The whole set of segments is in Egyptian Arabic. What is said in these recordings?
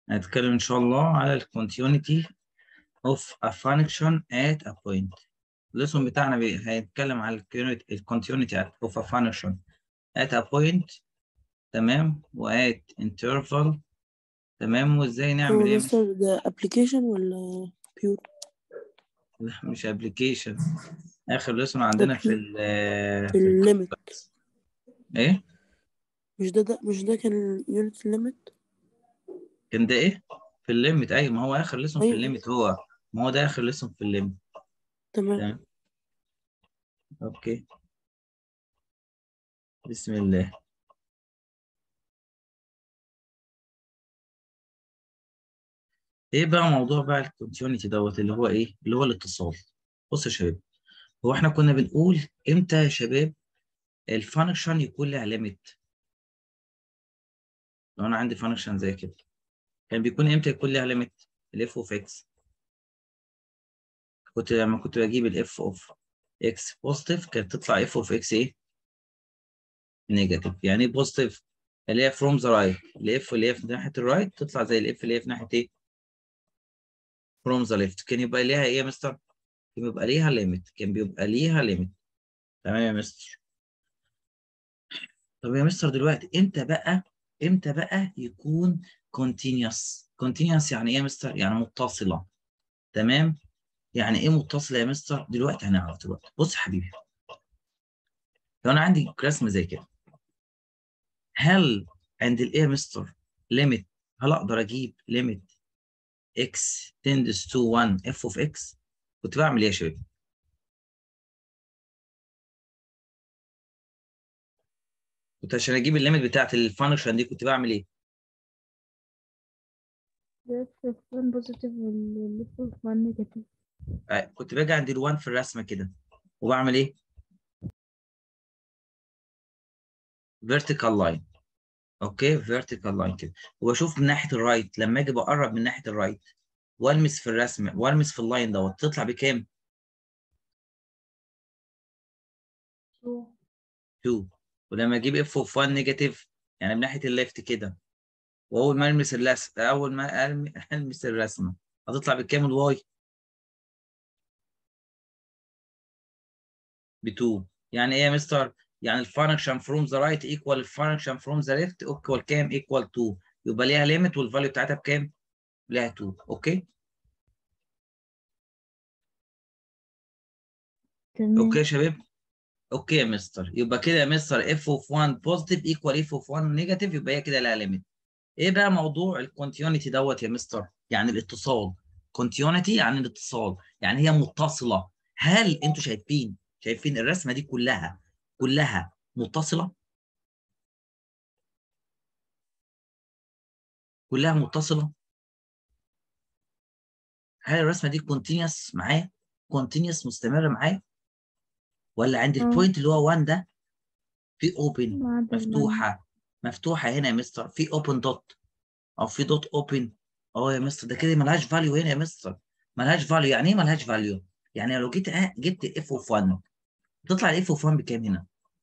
هنتكلم إن شاء الله على ال continuity of a function at a point. الليسون بتاعنا بي- هيتكلم على ال continuity of a function at a point تمام و at interval تمام وازاي هو نعمل ايه مستر ده ابلكيشن ولا بيور لا مش ابلكيشن اخر ليسون عندنا في ال في ال- الليميت ايه مش ده, ده مش ده كان يونت الليميت كان ده ايه في الليمت ايوه ما هو اخر ليسون في أيوة. الليمت هو ما هو ده اخر ليسون في الليمت تمام تمام اوكي بسم الله ايه بقى موضوع بقى الكونتينيتي دوت اللي هو ايه اللي هو الاتصال بص يا شباب هو احنا كنا بنقول امتى يا شباب الفانكشن يكون لها ليميت لو انا عندي فانكشن زي كده كان بيكون امتى يكون لها ليميت الاف اوف اكس كنت لما كنت بجيب الاف اوف اكس بوزيتيف كانت تطلع اف اوف اكس ايه نيجاتيف يعني ايه بوزيتيف اللي هي فروم ذا رايت الاف اللي هي في ناحيه الرايت تطلع زي الاف اللي هي في ناحيه ايه فروم ذا ليفت كان يبقى ليها ايه يا مستر كان بيبقى ليها ليميت كان بيبقى ليها ليميت تمام يا مستر طب يا مستر دلوقتي امتى بقى امتى بقى يكون continuous continuous يعني ايه يا مستر يعني متصله تمام يعني ايه متصله يا مستر دلوقتي هنعرف دلوقتي بص يا حبيبي لو انا عندي رسمه زي كده هل عند الايه يا مستر ليميت هل اقدر اجيب ليميت x tends to 1 f of x كنت بعمل ايه يا شباب كنت عشان اجيب الليميت بتاعت الفانكشن دي كنت بعمل ايه Left of one positive وال left of one negative. آه، كنت باجي عند ال1 في الرسمه كده وبعمل ايه vertical line اوكي vertical line كده وبشوف من ناحيه الرايت لما اجي بقرب من ناحيه الرايت والمس في الرسمه والمس في اللاين دوت تطلع بكام So 2 ولما اجيب اف اوف 1 نيجاتيف يعني من ناحيه الليفت كده واول ما المس الرسم اول ما ألم- المس الرسمه هتطلع بكام الواي ب 2 يعني ايه يا مستر يعني الفانكشن فروم ذا رايت ايكوال الفانكشن فروم ذا ليفت ايكوال كام ايكوال 2 يبقى ليها ليميت والفاليو بتاعتها بكام ليها 2 اوكي تمام اوكي يا شباب اوكي يا مستر يبقى كده يا مستر اف اوف 1 بوزيتيف ايكوال اف اوف 1 نيجاتيف يبقى هي كده لها ليميت ايه بقى موضوع الكونتينيتي دوت يا مستر يعني الاتصال كونتينيتي يعني الاتصال يعني هي متصله هل انتوا شايفين شايفين الرسمه دي كلها كلها متصله كلها متصله هل الرسمه دي كونتينيوس معايا كونتينيوس مستمره معايا ولا عند آه. البوينت اللي هو 1 ده في اوبن ما عدا المعنى. مفتوحه مفتوحه هنا يا مستر في اوبن دوت او في دوت اوبن اه يا مستر ده كده ملهاش فاليو هنا يا مستر ملهاش فاليو يعني ايه ملهاش فاليو يعني لو جيت أه جبت اف اوف 1 تطلع الاف اوف 1 بكام هنا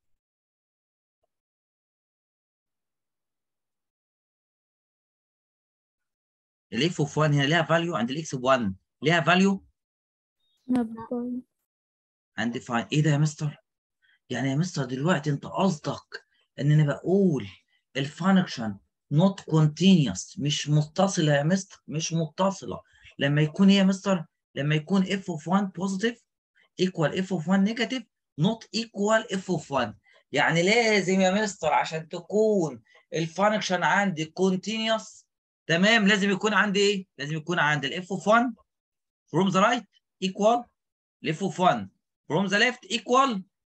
الاف اوف 1 هنا ليها فاليو عند الاكس 1 ليها فاليو ما بقول. عند فاين ايه ده يا مستر يعني يا مستر دلوقتي انت قصدك ان انا بقول الفانكشن نوت كونتينيوس مش متصله يا مستر مش متصله لما يكون ايه يا مستر لما يكون اف اوف 1 بوزيتيف ايكوال اف اوف 1 نيجاتيف نوت ايكوال اف اوف 1 يعني لازم يا مستر عشان تكون الفانكشن عندي كونتينيوس تمام لازم يكون عندي ايه لازم يكون عندي الاف اوف 1 from the right equal الاف اوف 1 from the left equal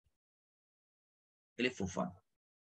الاف اوف 1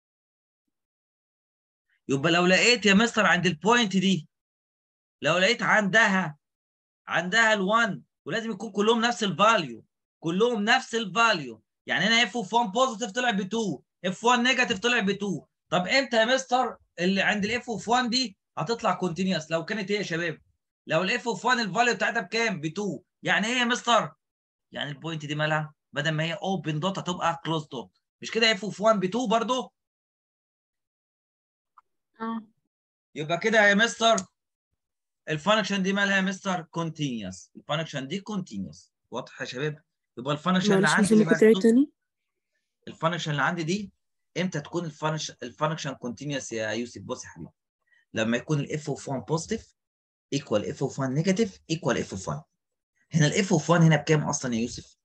يبقى لو لقيت يا مستر عند البوينت دي لو لقيت عندها عندها ال1 ولازم يكون كلهم نفس الفاليو كلهم نفس الفاليو يعني هنا اف اوف 1 بوزيتيف طلع ب 2 اف 1 نيجاتيف طلع ب 2 طب امتى يا مستر اللي عند الاف اوف 1 دي هتطلع كونتينيوس لو كانت ايه يا شباب لو الاف اوف 1 الفاليو بتاعتها بكام ب 2 يعني ايه يا مستر يعني البوينت دي مالها بدل ما هي اوبن دوت هتبقى كلوز دوت مش كده اف اوف 1 ب 2 برضه اه يبقى كده يا مستر الفانكشن دي مالها يا مستر كونتينيوس الفانكشن دي كونتينيوس واضح يا شباب يبقى الفانكشن اللي معلش عندي بس اللي ممكن تعيد مكتوب تاني الفانكشن اللي عندي دي امتى تكون الفانكشن الفانكشن كونتينيوس يا يوسف بص يا حبيبي لما يكون الاف اوف 1 بوزيتيف ايكوال اف اوف 1 نيجاتيف ايكوال اف اوف 1 هنا الاف اوف 1 هنا بكام اصلا يا يوسف؟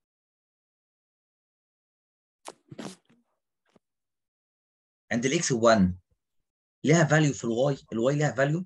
عند الاكس 1 ليها فاليو في الواي الواي ليها فاليو؟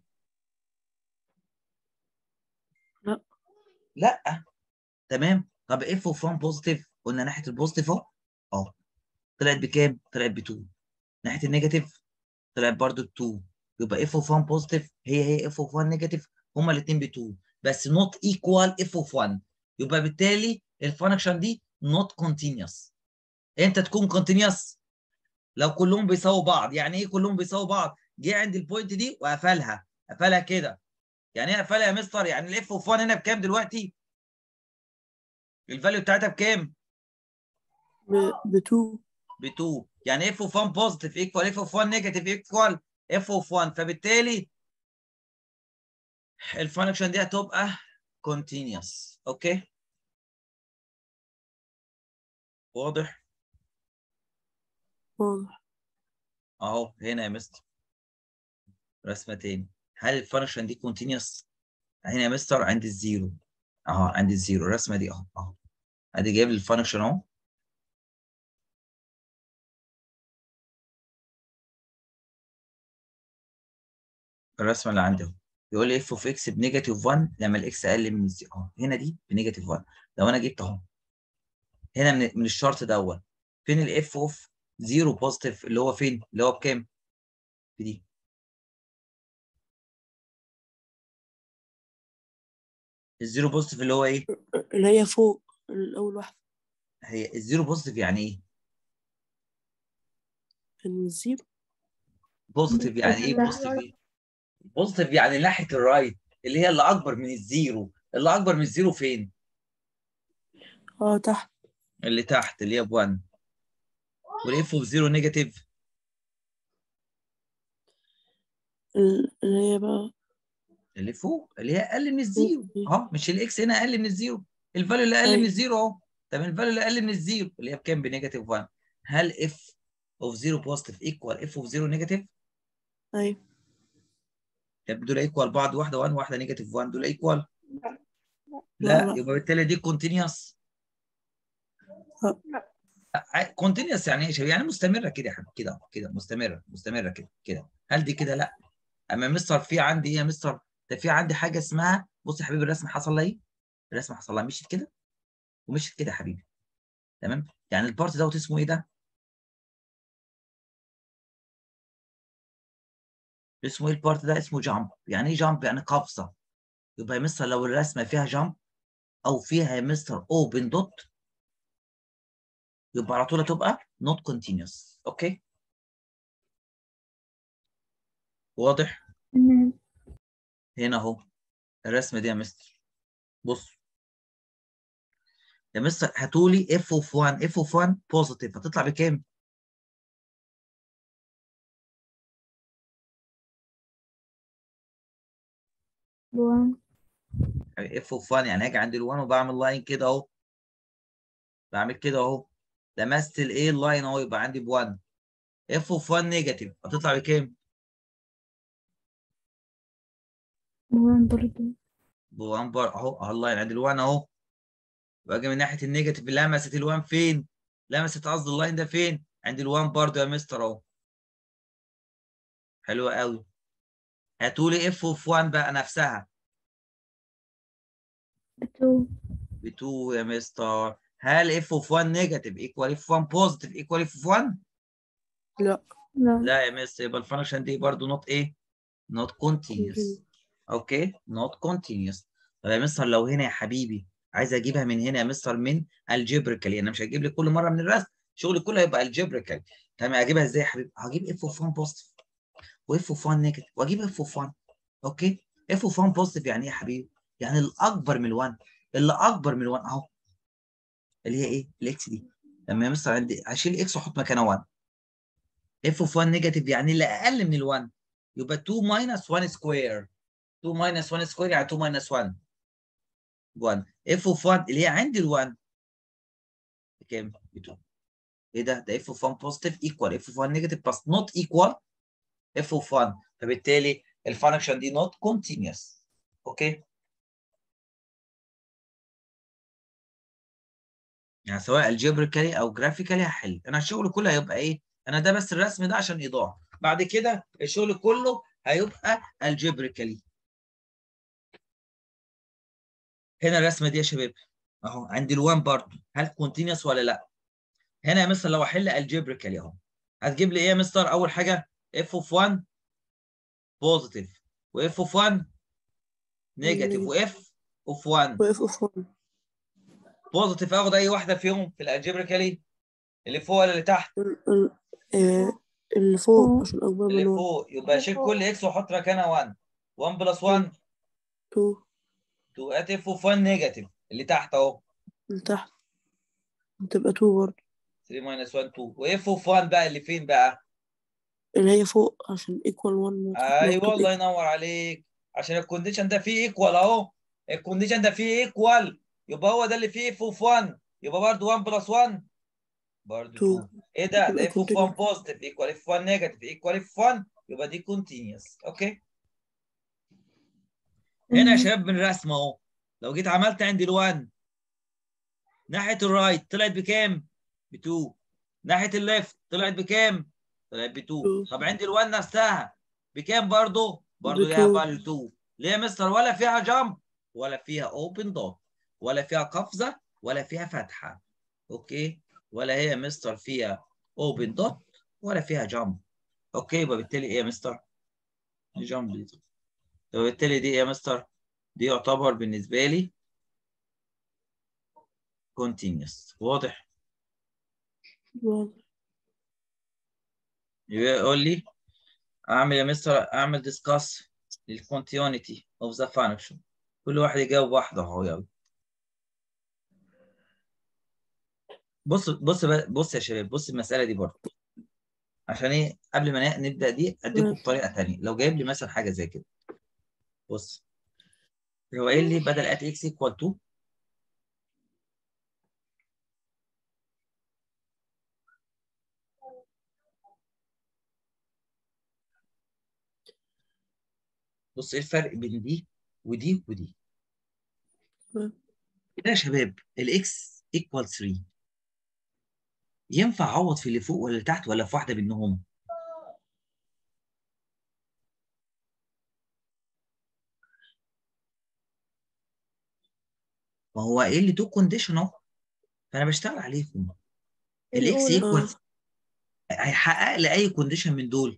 لا. لا تمام طب اف اوف 1 بوزيتيف قلنا ناحيه البوزيتيف اهو اهو طلعت بكام؟ طلعت ب 2 ناحيه النيجاتيف طلعت برضو ب 2 يبقى اف اوف 1 بوزيتيف هي هي اف اوف 1 نيجاتيف هما الاثنين ب 2 بس نوت ايكوال اف اوف 1 يبقى بالتالي الفانكشن دي نوت كونتينيوس امتى تكون كونتينيوس؟ لو كلهم بيساووا بعض يعني ايه كلهم بيساووا بعض؟ جه عند البوينت دي وقفلها قفلها كده يعني ايه قفلها يا مستر؟ يعني الاف اوف 1 هنا بكام دلوقتي؟ الفاليو بتاعتها بكام؟ ب 2 ب 2 يعني اف اوف 1 بوزيتيف ايكوال اف اوف 1 نيجاتيف ايكوال اف اوف 1 فبالتالي الفانكشن دي هتبقى continuous اوكي واضح واضح اهو هنا يا مستر رسمه تاني هل الفانكشن دي continuous هنا يا مستر عند الزيرو اهو عند الزيرو الرسمه دي اهو اهو ادي جايب لي الفانكشن اهو الرسمه اللي عندي اهو يقول لي اف اوف اكس بنيجاتيف 1 لما الاكس اقل من الزيرو اهو هنا دي بنيجاتيف 1 لو انا جبت اهو هنا من من الشرط دوت فين الاف اوف 0 بوزيتيف اللي هو فين؟ اللي هو بكام؟ في دي الزيرو بوزيتيف اللي هو ايه؟ اللي هي فوق الأول واحدة هي الزيرو بوزيتيف يعني ايه؟ كان الزيرو بوزيتيف يعني ايه بوزيتيف ايه؟ بوزيتيف يعني ناحيه الرايت اللي هي اللي اكبر من الزيرو اللي اكبر من الزيرو فين؟ اه تحت اللي تحت اللي هي ب 1 والاف اوف 0 نيجاتيف ال- اللي هي بقى اللي فوق اللي هي اقل من الزيرو مم. اهو مش الاكس هنا اقل من الزيرو الفاليو اللي اقل من أيوة. الزيرو اهو طب الفاليو اللي اقل من الزيرو اللي هي بكام بنيجاتيف 1 هل اف اوف 0 بوزيتيف ايكوال اف اوف 0 نيجاتيف أيوة طب دول ايكوال بعض واحده 1 واحده نيجاتيف 1 دول ايكوال لا، لا لا. يبقى بالتالي دي كونتينيوس كونتينيوس يعني ايه يا شباب؟ يعني مستمره كده يا حبيبي كده أهو، كده مستمره مستمره كده كده هل دي كده لا اما مستر في عندي ايه يا مستر ده في عندي حاجه اسمها بص يا حبيبي الرسم حصل لها ايه الرسم حصل لها مشيت كده ومشيت كده يا حبيبي تمام يعني البارت دوت اسمه ايه ده اسمه ايه البارت ده اسمه جامب يعني ايه جامب يعني قفزه يبقى يا مستر لو الرسمه فيها جامب او فيها يا مستر اوبن دوت يبقى على طول هتبقى نوت كونتينيوس اوكي واضح تمام هنا اهو الرسمه دي يا مستر بص يا مستر هاتولي اف اوف 1 اف اوف 1 بوزيتيف هتطلع بكام؟ وان اف اوف 1 يعني هاجي عند ال1 وبعمل لاين كده اهو بعمل كده اهو لمست الايه اللاين اهو يبقى عندي ب1 اف اوف 1 نيجاتيف هتطلع بكام؟ وان برضه ب1 بار اهو اهو اللاين عند ال1 اهو واجي من ناحيه النيجاتيف لمست ال1 فين؟ لمست قصدي اللاين ده فين؟ عند ال1 برضه يا مستر اهو حلوه قوي هاتولي اف اوف 1 بقى نفسها تو ب 2 يا مستر هل اف اوف 1 نيجاتيف ايكوال اف 1 بوزيتيف ايكوال اف اوف 1 لا لا لا يا مستر يبقى الفانكشن دي برضو نوت ايه نوت كونتينيوس اوكي نوت كونتينيوس طب يا مستر لو هنا يا حبيبي عايز اجيبها من هنا يا مستر من الجبريكالي انا مش هجيب لك كل مره من الرسم شغلي كله هيبقى الجبريكالي تمام اجيبها ازاي يا حبيبي هجيب اف اوف 1 بوزيتيف واف اوف 1 نيجاتيف واجيب اف اوف 1 اوكي اف اوف 1 بوزيتيف يعني ايه يا حبيبي يعني الاكبر من ال1 اللي اكبر من ال1 اهو اللي هي ايه الاكس دي لما يا مستر عندي هشيل اكس واحط مكانها 1 اف اوف 1 نيجاتيف يعني اللي اقل من ال1 يبقى 2 ماينس 1 سكوير 2 ماينس 1 سكوير يعني 2 ماينس 1 1 اف اوف 1 اللي هي عند ال 1 بكام؟ ب 2 ايه ده؟ ده اف اوف 1 بوزيتيف ايكوال اف اوف 1 نيجاتيف بس نوت ايكوال اف اوف 1 فبالتالي الفانكشن دي نوت كونتينيوس اوكي؟ يعني سواء الجبريكالي او جرافيكالي هحل انا الشغل كله هيبقى ايه؟ انا ده بس الرسم ده عشان ايضاح بعد كده الشغل كله هيبقى الجبريكالي هنا الرسمه دي يا شباب اهو عند ال1 برضه هل كونتينوس ولا لا؟ هنا يا مستر لو احل الجبريكالي اهو هتجيب لي ايه يا مستر؟ اول حاجه اف اوف 1 بوزيتيف واف اوف 1 نيجاتيف واف اوف 1 واف اوف 1 بوزيتيف اخد اي واحده فيهم في الالجبريكالي اللي فوق ولا اللي تحت؟ ال- ال- آه، اللي فوق فوق. عشان اكبر اللي من 1 فوق يبقى شيل كل اكس وحط مكانها 1 1 بلس 1 2 2 ات اف اوف 1 نيجاتيف اللي تحت اهو من تحت تبقى 2 برضه 3 ماينس 1 2 واف اوف 1 بقى اللي فين بقى؟ اللي هي فوق عشان ايكوال 1 ايوه الله ينور عليك عشان الكونديشن ده فيه ايكوال اهو الكونديشن ده فيه ايكوال يبقى هو ده اللي فيه اف اوف 1 يبقى برضه 1 بلس 1 برضه 2 2 ايه ده؟ ده يبقى اف اوف 1 بوزيتيف ايكوال اف 1 نيجاتيف ايكوال اف 1 يبقى دي كونتينيوس اوكي هنا يا شباب بالرسم اهو لو جيت عملت عند ال1 ناحيه الرايت طلعت بكام؟ ب 2 ناحيه الليفت طلعت بكام؟ طلعت ب 2 2. طب عند ال1 نفسها بكام برضه؟ برضه ب ليها 2. فاليو 2 ليه يا مستر ولا فيها جامب ولا فيها اوبن دوت ولا فيها قفزه ولا فيها فتحه اوكي ولا هي يا مستر فيها اوبن دوت ولا فيها جامب اوكي يبقى بالتالي ايه يا مستر؟ جامب دي يبقى بالتالي دي ايه يا مستر؟ دي يعتبر بالنسبه لي continuous واضح واضح. يبقى يقول لي اعمل يا مستر اعمل discuss للكونتينيتي of the function كل واحد يجاوب واحده اهو يلا بص بص بقى- بص يا شباب بص المساله دي برضه عشان ايه قبل ما نبدا دي اديكم ماشي. بطريقه ثانيه لو جايب لي مثلا حاجه زي كده بص هو قايل لي بدل at x equal to بص ايه الفرق بين دي ودي ودي تمام. كده يا شباب الاكس ايكوال 3 ينفع اعوض في اللي فوق ولا اللي تحت ولا في واحده منهم ما هو ايه اللي تو كونديشن اهو فانا بشتغل عليكم الاكس الأولى. ايكوال هيحقق لي اي كونديشن من دول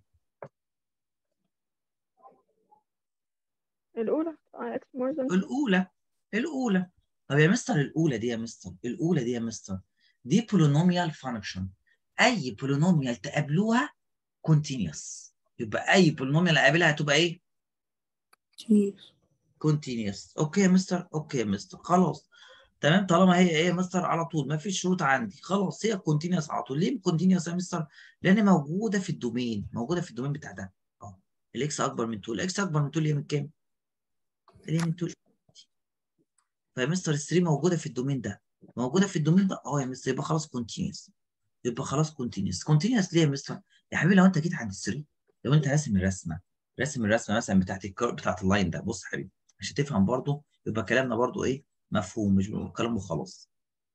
الأولى اكس مور ذان الاولى الاولى طب يا مستر الاولى دي يا مستر الاولى دي يا مستر دي بولينوميال فانكشن اي بولينوميال تقابلوها كونتينيوس يبقى اي بولينوميال اقابلها هتبقى ايه كتير كونتينيوس اوكي يا مستر اوكي يا مستر خلاص تمام طالما هي ايه يا مستر على طول ما فيش شروط عندي خلاص هي كونتينيوس على طول ليه كونتينيوس يا مستر لان موجوده في الدومين موجوده في الدومين بتاع ده اه الاكس اكبر من 2 الاكس اكبر من 2 اللي هي من كام اللي هي من 2 فيا مستر 3 موجوده في الدومين ده موجوده في الدومين ده اه يا مستر يبقى خلاص كونتينيوس يبقى خلاص كونتينيوس كونتينيوس ليه يا مستر يا حبيبي لو انت جيت عند 3 لو انت راسم الرسمه راسم الرسمه مثلا بتاعت الكيرف بتاعت اللاين ده بص يا حبيبي عشان تفهم برضه يبقى كلامنا برضه ايه مفهوم مش كلام وخلاص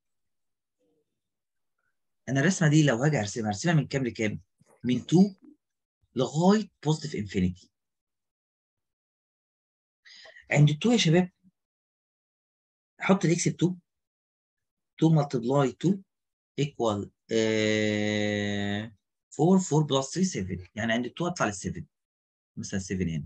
انا الرسمه دي لو هاجي ارسمها ارسمها من كام لكام من 2 لغايه بوزيتيف انفينيتي عند 2 يا شباب احط الاكس ب 2 2 ملتبلاي 2 ايكوال 4 4 بلس 3 7 يعني عند 2 اطلع لل 7 مثلا 7 هنا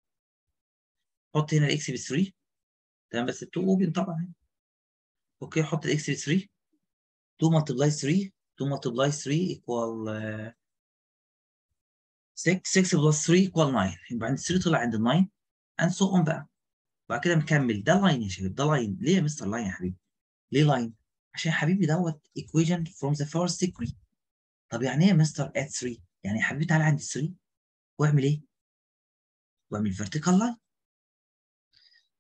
حط هنا الاكس ب 3 تمام بس ال 2 اوبن طبعا اوكي حط الاكس ب 3 2 ملتبلاي 3 2 ملتبلاي 3 ايكوال 6 6 بلس 3 ايكوال 9 يبقى عند 3 طلع عند 9 اند سو اون بقى بعد كده مكمل ده لاين يا شباب ده لاين ليه يا مستر لاين يا حبيبي؟ ليه لاين؟ عشان يا حبيبي دوت equation from the first degree طب يعني ايه يا مستر at 3 يعني يا حبيبي تعالى عند 3 واعمل ايه؟ واعمل vertical line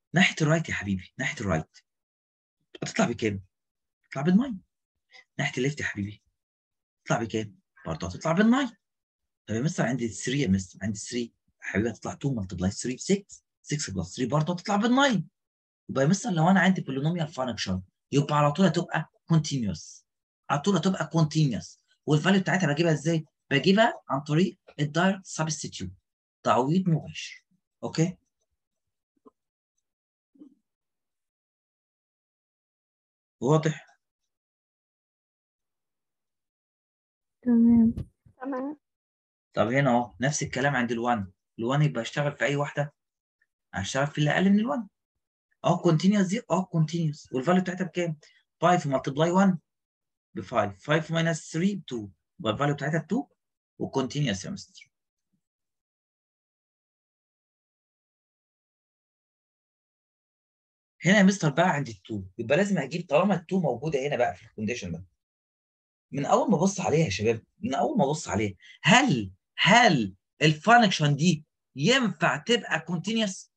ناحيه الرايت يا حبيبي ناحيه الرايت هتطلع بكام؟ تطلع بالناين ناحيه الليفت يا حبيبي تطلع بكام؟ برضه هتطلع بالناين طب يا مستر عندي 3 يا مستر عندي 3 يا حبيبي هتطلع 2 ملتبلاي 3 ب 6 6 بلس 3 برضه هتطلع بالناين يبقى يا مستر لو انا عندي بولينوميال فانكشن يبقى على طول هتبقى كونتينيوس على طول هتبقى كونتينيوس والفاليو بتاعتها بجيبها ازاي؟ بجيبها عن طريق الدايركت سبستيتيوت تعويض مباشر اوكي؟ واضح؟ تمام تمام طب هنا اهو نفس الكلام عند ال1 ال1 يبقى اشتغل في اي واحده هشتغل في اللي اقل من ال1 اه كونتينيوس دي اه كونتينيوس والفاليو بتاعتها بكام 5 ملتبلاي 1 ب 5 5 ماينس 3 ب 2 يبقى الفاليو بتاعتها ب 2 وكونتينيوس يا مستر هنا يا مستر بقى عند ال2 يبقى لازم اجيب طالما ال2 موجوده هنا بقى في الكونديشن ده من اول ما ابص عليها يا شباب من اول ما ابص عليها هل هل الفانكشن دي ينفع تبقى كونتينيوس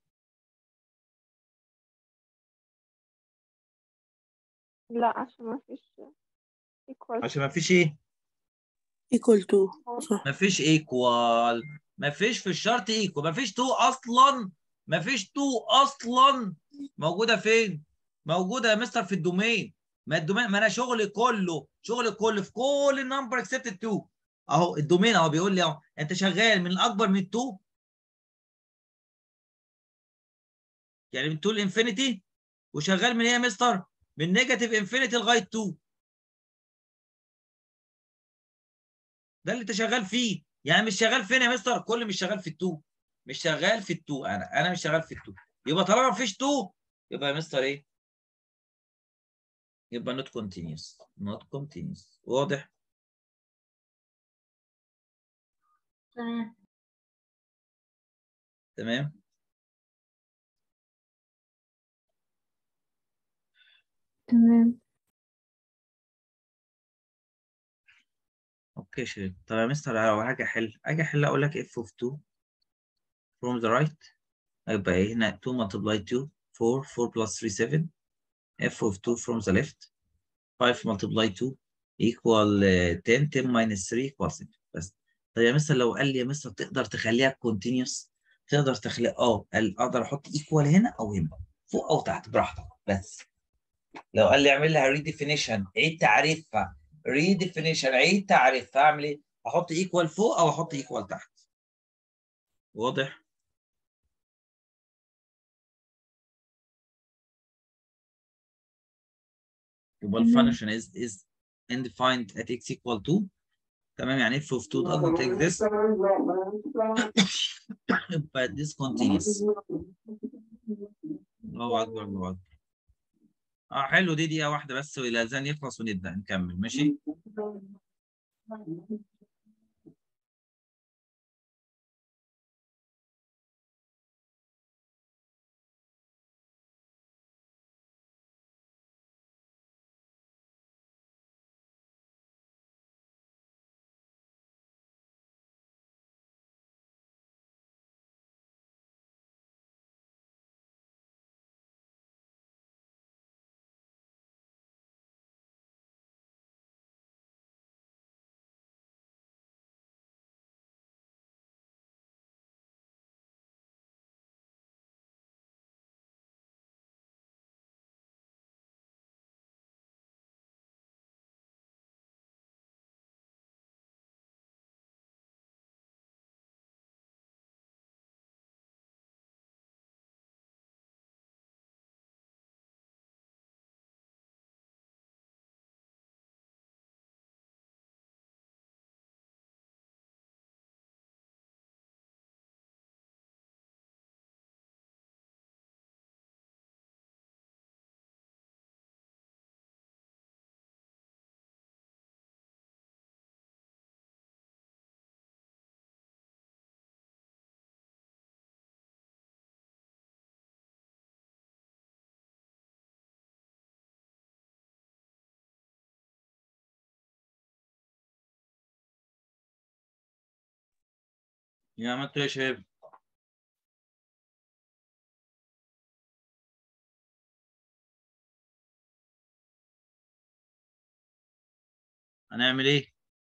لا عشان ما فيش equal عشان ما فيش ايه equal to صح ما فيش ايكوال ما فيش في الشرط ايكوال ما فيش تو اصلا ما فيش تو اصلا موجوده فين موجوده يا مستر في الدومين ما الدومين ما انا شغلي كله شغلي كله في كل النمبر اكسبت 2 اهو الدومين اهو بيقول لي اهو انت شغال من الاكبر من 2 يعني من 2 لانفينيتي وشغال من ايه يا مستر من نيجاتيف انفينيتي لغايه 2 ده اللي انت شغال فيه يعني مش شغال فين يا مستر كل مش شغال في التو مش شغال في التو انا انا مش شغال في التو يبقى طالما مفيش تو يبقى يا مستر ايه يبقى نوت كونتينيوس نوت كونتينيوس واضح تمام تمام تمام اوكي شيء طب يا مستر لو هاجي احل اجي احل اقول لك اف اوف 2 from the right هيبقى ايه هنا 2 multiply 2 4 4 plus 3 7 f of 2 from the left 5 multiply 2 equal uh, 10 10 minus 3 equal 7 بس طب يا مستر لو قال لي يا مستر تقدر تخليها continuous تقدر تخليها اه قال اقدر احط equal هنا او هنا فوق او تحت براحتك بس لو قال لي اعمل لها redefinition عيد تعريفها redefinition عيد تعريفها اعمل ايه؟ احط equal فوق او احط equal تحت واضح؟ يبقى تمام. الفانكشن is is undefined at x equal to تمام يعني if of 2 doesn't take this يبقى discontinuous الله اكبر الله اكبر اه حلو دي دقيقة واحدة بس والأذان يخلص ونبدأ نكمل ماشي يا عملتوا ايه يا شباب؟ هنعمل ايه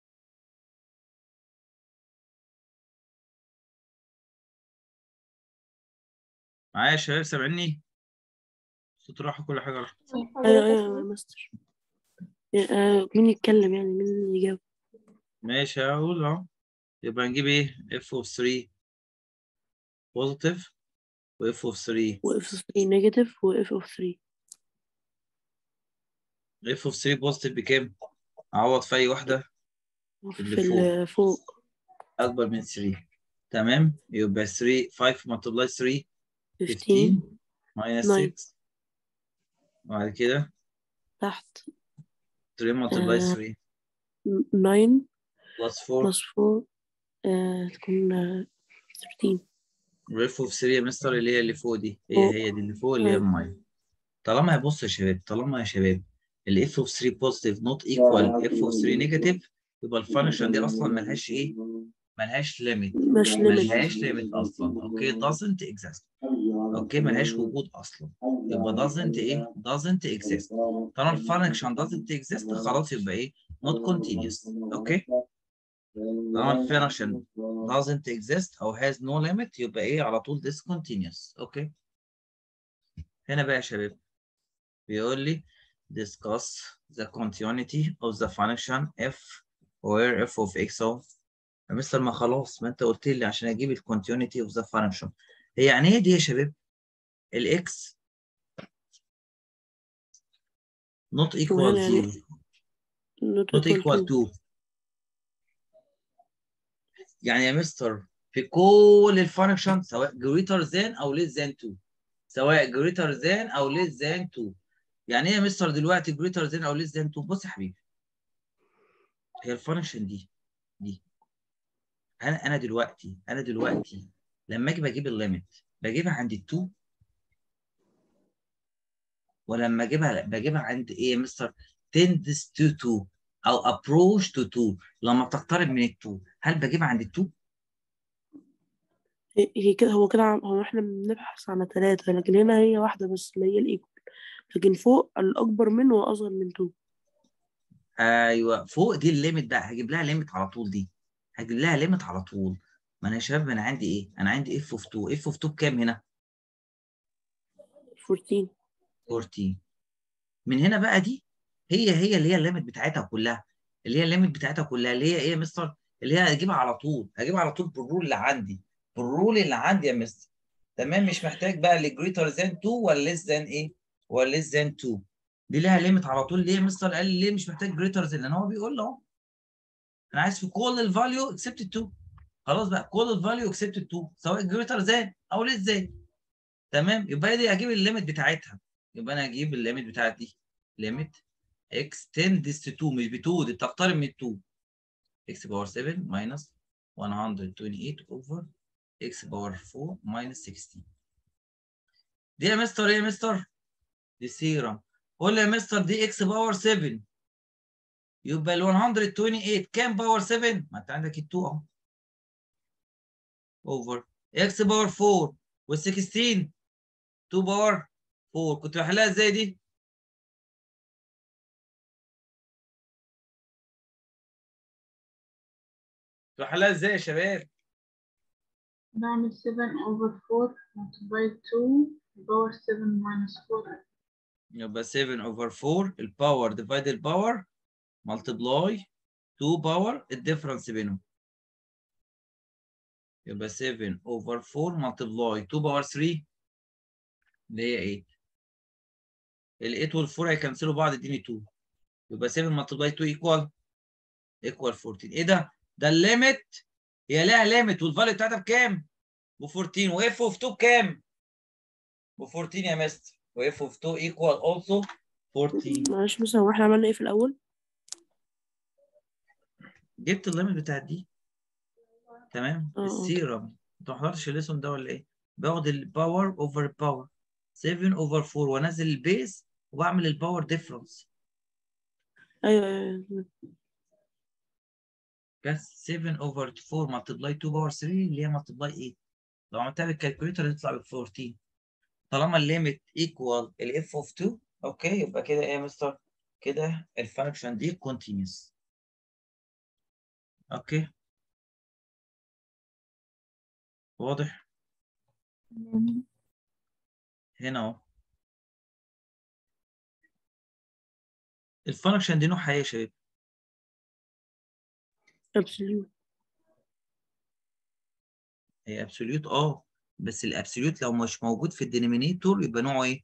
معايا يا شباب سامعني صوت راح كل حاجه راحت ايوه ايوه يا مستر آه، مين يتكلم يعني مين اللي يجاوب ماشي هقول اهو يبقى نجيب ايه اف اوف 3 بوزيتيف واف اوف 3 و اف 3 نيجاتيف و اف اوف 3 اف اوف 3 بوزيتيف بكام اعوض في اي واحده اللي في اللي فوق اكبر من 3 تمام يبقى 3 5 ملتبلاي 3 15 15 ماينس Nine. 6 وبعد كده تحت 3 ملتبلاي آه. 3 9 بلس 4 بلس 4 آه، تكون آه، 13 ريف اوف 3 يا مستر اللي هي اللي فوق دي هي فوق. هي دي اللي فوق اللي هي أيوة. المايه طالما يا بص يا شباب طالما يا شباب الاف اوف 3 بوزيتيف نوت ايكوال اف اوف 3 نيجاتيف يبقى الفانكشن دي اصلا ملهاش ايه؟ ملهاش ليميت مش ليميت ملهاش ليميت اصلا اوكي doesn't exist اوكي ملهاش وجود اصلا يبقى doesn't ايه doesn't exist طالما الفانكشن doesn't exist خلاص يبقى ايه not continuous اوكي طالما الفانكشن doesn't exist او has no limit يبقى ايه على طول discontinuous اوكي هنا بقى يا شباب بيقول لي discuss the continuity of the function f where f of x اهو يا مستر ما خلاص ما انت قلت لي عشان اجيب ال continuity of the function هي يعني ايه دي يا شباب الاكس not equal وهنا يعني 0 not not equal equal to 2 يعني يا مستر في كل الفانكشن سواء greater than او less than 2 سواء greater than او less than 2 يعني ايه يا مستر دلوقتي greater than او less than 2 بص يا حبيبي هي الفانكشن دي دي انا انا دلوقتي انا دلوقتي لما اجي بجيب الليميت بجيبها عند ال 2 ولما اجيبها بجيبها عند ايه يا مستر tends to 2 او approach to 2 لما بتقترب من ال 2 هل بجيبها عند ال 2 هي هي كده هو كده عم- هو احنا بنبحث عن ثلاثة لكن هنا هي واحدة بس اللي هي الإيكوال لكن فوق الأكبر منه وأصغر من 2 ايوه فوق دي الليميت بقى هجيب لها ليميت على طول دي هجيب لها ليميت على طول ما انا يا شباب انا عندي ايه انا عندي اف اوف 2 اف اوف 2 بكام هنا 14 14 من هنا بقى دي هي هي اللي هي الليميت بتاعتها كلها اللي هي الليميت بتاعتها كلها اللي هي ايه يا مستر اللي هي هجيبها على طول هجيبها على طول بالرول اللي عندي بالرول اللي عندي يا مستر تمام مش محتاج بقى لجريتر ذان 2 ولا ليس ذان ايه ولا ليس ذان 2 دي ليها ليميت على طول ليه يا مستر قال لي ليه مش محتاج جريتر ذان لان هو بيقول له اهو انا عايز في كل الفاليو اكسبت 2 خلاص بقى كل الفاليو اكسبت 2 سواء جريتر ذان او ليس ذان تمام يبقى هي دي هجيب الليميت بتاعتها يبقى انا هجيب الليميت بتاعت دي ليميت x tends to 2 مش ب 2 دي بتقترب من 2 x باور 7 minus 128 over x باور 4 minus 16 دي يا مستر ايه يا مستر؟ دي سيرم قول لي يا مستر دي x باور 7 يبقى ال 128 كام باور 7؟ ما انت عندك ال 2 اهو over x باور 4 وال 16 2 باور 4 كنت بحلها ازاي دي؟ كنت بحلها ازاي يا شباب؟ بعمل 7 over 4 multiply 2 power 7 minus 4 يبقى 7 over 4 الباور ديفايد الباور multiply 2 باور الديفرنس بينهم يبقى 7 over 4 multiply 2 باور 3 اللي هي 8 ال 8 وال 4 هيكنسلوا بعض اديني 2 يبقى 7 multiply 2 equal equal 14 ايه ده؟ ده الليميت هي لها ليميت والفاليو بتاعتها بكام؟ ب 14 واف اوف 2 بكام؟ ب 14 يا مستر واف اوف 2 equal also 14 معلش مثلا هو احنا عملنا ايه في الأول؟ جبت الليميت بتاعت دي تمام اه، اه. السيرم انت ما حضرتش الليسون ده ولا ايه باخد الباور اوفر الباور 7 اوفر 4 وانزل البيز وبعمل الباور ديفرنس أيوه أيوه بس 7 اوفر 4 ملتبلاي 2 باور 3 اللي هي ملتبلاي 8 لو عملتها بالكالكوليتر يطلع ب 14 طالما الليميت ايكوال الاف اوف 2 اوكي يبقى كده ايه يا مستر كده الفانكشن دي كونتينيوس اوكي واضح تمام هنا اهو الفانكشن دي نوعها ايه يا شباب absolute هي ابسوليوت اه بس الابسوليوت لو مش موجود في الدينومينيتور يبقى نوعه ايه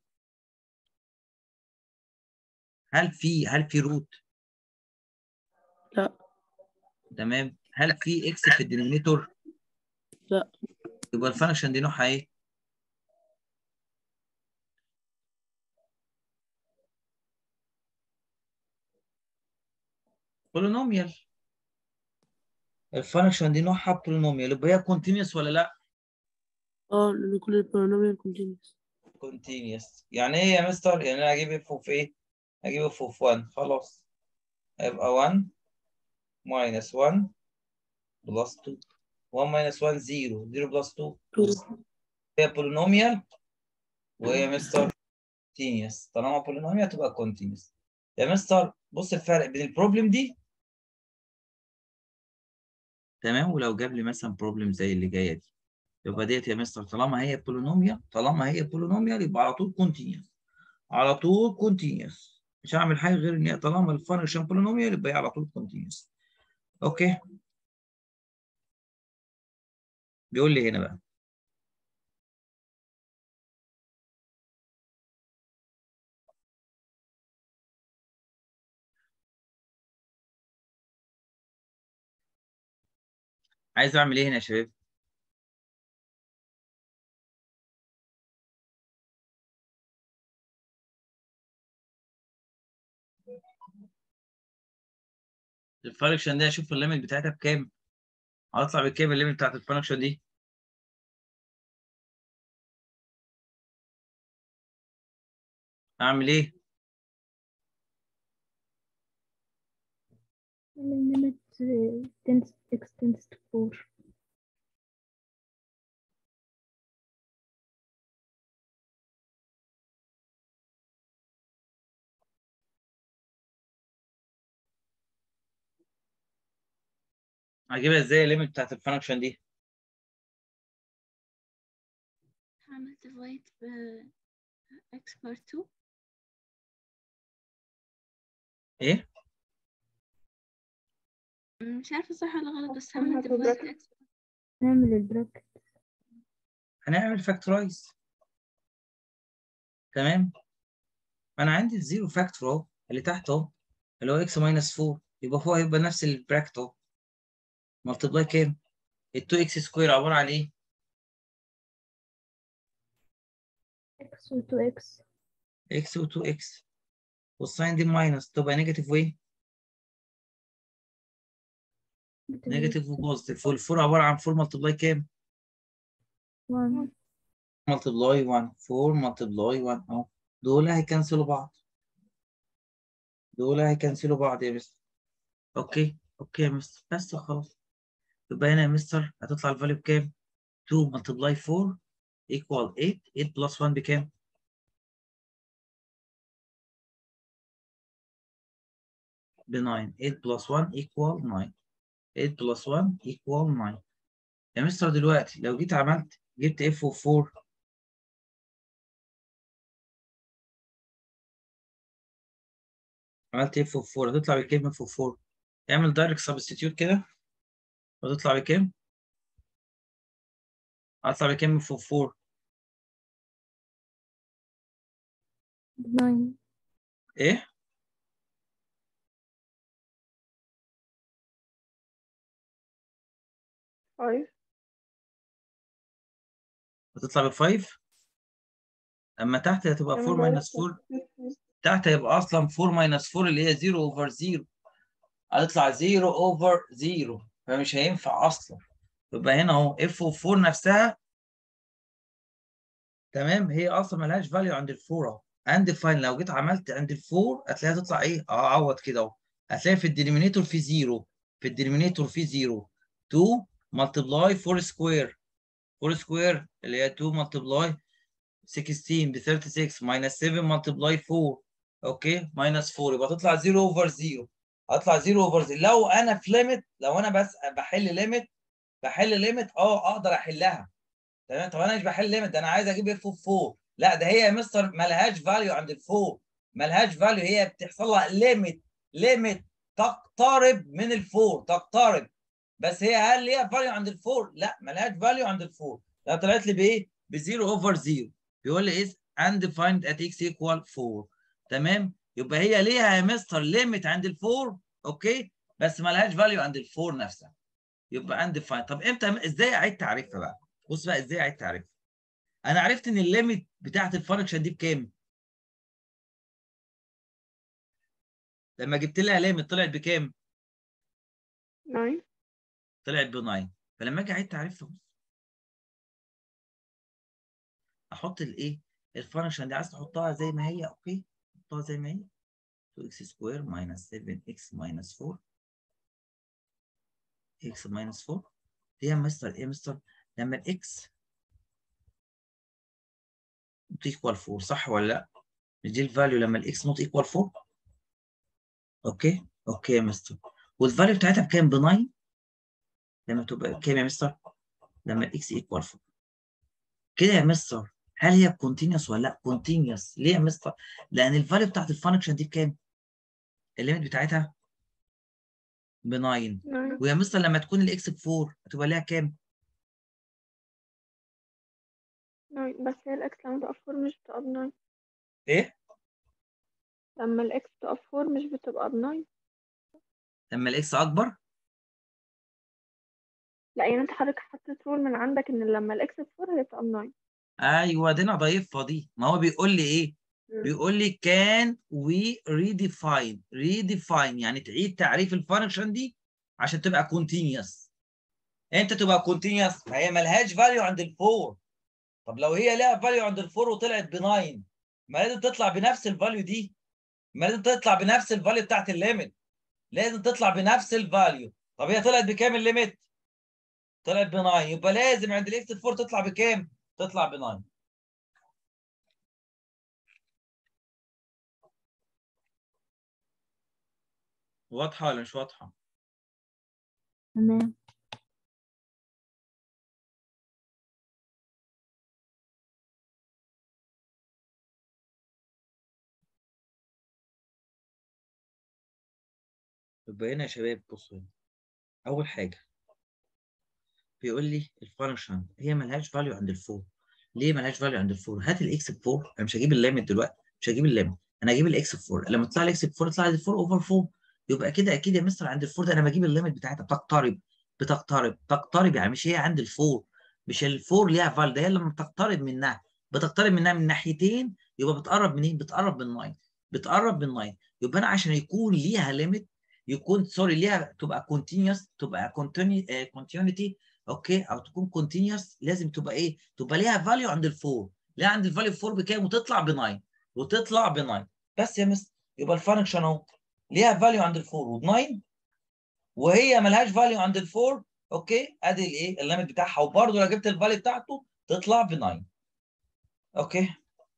هل في هل في روت لا. تمام هل في اكس في الدينومينيتور لا. يبقى الفانكشن دي نوعها ايه بولينوميال الفانكشن دي نوعها بولينوميال يبقى هي كونتينيوس ولا لا اه لأن كل البولينوميال continuous كونتينيوس يعني ايه يا مستر يعني انا اجيب اف اوف ايه اجيب اف اوف 1 خلاص هيبقى 1 minus 1 بلس 2 1 minus 1 0 0 بلس 2 two هي بولينوميال وهي مستر كونتينيوس طالما بولينوميال تبقى كونتينيوس يا مستر بص الفرق بين البروبلم دي تمام ولو جاب لي مثلا بروبلم زي اللي جايه دي يبقى ديت يا مستر طالما هي بولينوميال طالما هي بولينوميال يبقى على طول كونتينيوس على طول كونتينيوس مش هعمل حاجه غير ان هي طالما الفانكشن بولينوميال يبقى هي على طول كونتينيوس اوكي بيقول لي هنا بقى عايز اعمل ايه هنا يا شباب الفانكشن دي اشوف الليميت بتاعتها بكام هطلع بكام الليميت بتاعت الفانكشن دي اعمل ايه limit uh, tends x tends to 4 هجيبها ازاي الليميت بتاعت الفانكشن دي هعمل divide ب x بار 2 ايه مش عارفة صح ولا غلط بس هعمل هنحط divide bracket. x نعمل البراكت هنعمل فاكتورايز تمام انا عندي الزيرو فاكتور اهو اللي تحت اهو اللي هو اكس ماينس 4 يبقى فوق هيبقى نفس البراكت اهو ملتبلاي كام ال 2 اكس سكوير عباره عن ايه x و 2x اكس و 2 اكس والساين دي ماينس تبقى نيجاتيف وايه نيجاتيف وبوزيتيف والفور عباره عن 4 ملتبلاي كام 1 ملتبلاي 1 4 ملتبلاي 1 اهو دول هيكنسلوا بعض دول هيكنسلوا بعض يا مستر اوكي اوكي يا مستر بس خلاص يبقى هنا يا مستر هتطلع الفاليو بكام 2 ملتبلاي 4 equal 8 8 بلس 1 بكام ب 9 8 بلس 1 equal 9 8 بلس 1 equal 9 يا مستر دلوقتي لو جيت عملت جبت اف اوف 4 عملت اف اوف 4 هتطلع بكام اف اوف 4 اعمل دايركت سبستيتيوت كده وتطلع بكام هتطلع بكام اف اوف 4 9 ايه five هتطلع ب 5 اما تحت هتبقى 4 ماينس 4 تحت هيبقى اصلا 4 ماينس 4 اللي هي 0 اوفر 0 هتطلع 0 اوفر 0 فمش هينفع اصلا يبقى هنا اهو اف اوف 4 نفسها تمام هي اصلا ملهاش فاليو عند الفور اهو اند فاين لو جيت عملت عند الفور هتلاقيها تطلع ايه اه عوض كده اهو هتلاقي في الدينومينيتور في 0 في الدينومينيتور في 0 2 ملتبلاي 4 سكوير 4 سكوير اللي هي 2 ملتبلاي 16 ب 36 ماينس 7 ملتبلاي 4 اوكي ماينس 4 يبقى تطلع 0 اوفر 0 اطلع 0 اوفر 0 لو انا في ليميت لو انا بس بحل ليميت بحل ليميت اه اقدر احلها تمام طب انا مش بحل ليميت ده انا عايز اجيب اف اوف 4 لا ده هي يا مستر مالهاش فاليو عند الفور مالهاش فاليو هي بتحصل لها ليميت ليميت تقترب من الفور تقترب بس هي هل ليها فاليو عند الفور؟ لا مالهاش فاليو عند الفور لا طلعت لي بايه؟ ب 0 اوفر 0 بيقول لي ايه undefined at x equal 4 تمام؟ يبقى هي ليها يا مستر ليميت عند الفور اوكي بس مالهاش فاليو عند الفور نفسها يبقى undefined طب امتى ازاي اعيد تعريفها بقى؟ بص بقى ازاي اعيد تعريفها انا عرفت ان الليميت بتاعت الفانكشن دي بكام؟ لما جبت لها ليميت طلعت بكام؟ 9 طلعت ب 9 فلما اجي اعيد تعريفها بص احط الايه؟ الفانكشن دي عايز تحطها زي ما هي اوكي؟ حطها زي ما هي 2x سكوير ماينس 7x ماينس 4 x ماينس 4 دي يا مستر ايه يا مستر؟ لما الاكس نوت ايكوال 4 صح ولا لا؟ مش دي الفاليو لما الاكس نوت ايكوال 4 اوكي؟ اوكي يا مستر والفاليو بتاعتها بكام؟ ب 9 لما تبقى كام يا مستر؟ لما الاكس ايكوال 4 كده يا مستر هل هي كونتينوس ولا لا؟ كونتينوس ليه يا مستر؟ لان الفاليو بتاعت الفانكشن دي بكام؟ الليميت بتاعتها ب 9 9 ويا مستر لما تكون الاكس ب 4 هتبقى ليها كام؟ 9 بس هي الإكس لما تبقى 4 مش بتبقى ب 9 ايه؟ لما الإكس تبقى 4 مش بتبقى ب 9 لما الاكس اكبر لا يعني انت حضرتك حطيت رول من عندك ان لما الإكس ب 4 هي بتبقى ب 9 ايوه دي انا ضايفها دي ما هو بيقول لي ايه؟ مم. بيقول لي كان وي ريديفاين ريديفاين يعني تعيد تعريف الفانكشن دي عشان تبقى كونتينيوس انت تبقى كونتينيوس فهي ملهاش فاليو عند الفور طب لو هي ليها فاليو عند الفور وطلعت ب 9 ما لازم تطلع بنفس الفاليو دي ما لازم تطلع بنفس الفاليو بتاعت الليميت لازم تطلع بنفس الفاليو طب هي طلعت بكام الليميت؟ طلعت ب 9 يبقى لازم عند الاكس 4 تطلع بكام؟ تطلع ب 9 واضحه ولا مش واضحه؟ تمام يبقى هنا يا شباب بصوا هنا اول حاجه بيقول لي الفانكشن هي ملهاش فاليو عند الفور ليه ملهاش فاليو عند الفور هات الاكس ب 4 انا مش هجيب الليميت دلوقتي مش هجيب الليميت انا هجيب الاكس ب 4 لما تطلع الاكس ب 4 يطلع لي 4 اوفر 4 يبقى كده اكيد يا مستر عند الفور ده انا بجيب الليميت بتاعتها بتقترب بتقترب تقترب يعني مش هي عند الفور مش الفور ليها فاليو ده هي لما بتقترب منها بتقترب منها من ناحيتين يبقى بتقرب منين بتقرب من 9 بتقرب من 9 يبقى انا عشان يكون ليها ليميت يكون سوري ليها تبقى كونتينيوس تبقى كونتينيوتي اوكي او تكون كونتينيوس لازم تبقى ايه تبقى ليها فاليو عند الفور ليها عند الفاليو 4 بكام وتطلع ب 9 وتطلع ب 9 بس يا مس يبقى الفانكشن اهو ليها فاليو عند الفور وب 9 وهي ملهاش فاليو عند الفور اوكي ادي الايه الليميت بتاعها وبرده لو جبت الفاليو بتاعته تطلع ب 9 اوكي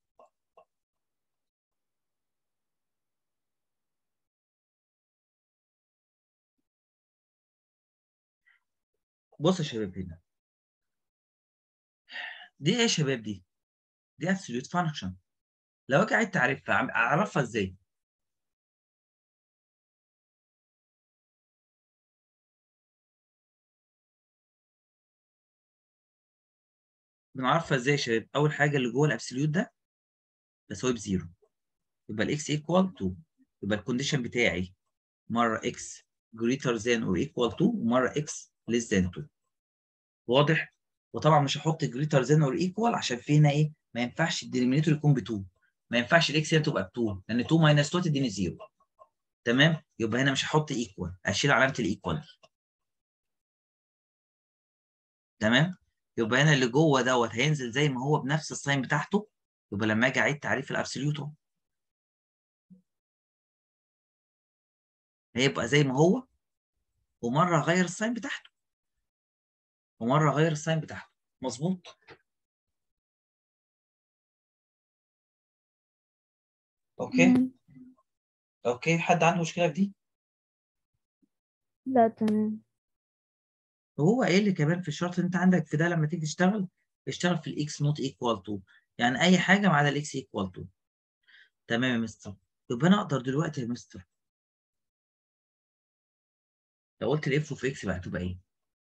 بص يا شباب هنا دي ايه يا شباب دي؟ دي absolute function لو اجي عايز تعرفها عم- اعرفها ازاي؟ بنعرفها ازاي يا شباب؟ اول حاجه اللي جوه الابسوليوت ده بساوي بزيرو يبقى الاكس ايكوال 2 يبقى الكونديشن بتاعي مره اكس greater than or equal to ومره اكس less than 2 واضح؟ وطبعا مش هحط greater than or equal عشان في هنا ايه؟ ما ينفعش الدينومينيتور يكون ب 2 ما ينفعش الاكس هنا تبقى ب 2 لان 2 ماينس 2 تديني 0 تمام؟ يبقى هنا مش هحط ايكوال هشيل علامه الايكوال دي تمام؟ يبقى هنا اللي جوه دوت هينزل زي ما هو بنفس الساين بتاعته يبقى لما اجي اعيد تعريف الابسوليوت اهو هيبقى زي ما هو ومره اغير الساين بتاعته ومره اغير الساين بتاعته مظبوط اوكي مم. اوكي حد عنده مشكله في دي لا تمام وهو قايل لي كمان في الشرط انت عندك في ده لما تيجي تشتغل اشتغل في الاكس نوت ايكوال تو يعني اي حاجه ما عدا الاكس ايكوال تو تمام يا مستر يبقى انا اقدر دلوقتي يا مستر لو قلت الاف اوف اكس بقى هتبقى ايه؟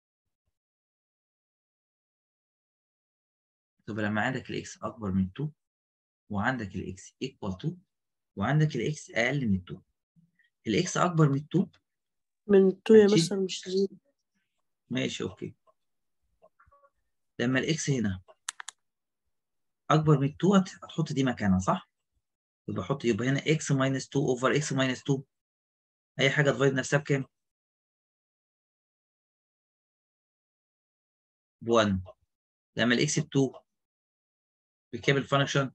تبقى لما عندك الاكس اكبر من 2 وعندك الاكس ايكوال 2 وعندك الاكس اقل من 2 الاكس اكبر من 2 من تو يا هتشيل- مستر مش زيرو ماشي اوكي لما الاكس هنا اكبر من 2 هت- هتحط دي مكانها صح؟ يبقى حط يبقى هنا اكس ماينس 2 اوفر اكس ماينس 2 اي حاجه تفايد نفسها بكام؟ ب 1 لما الاكس ب 2 بكام الفانكشن؟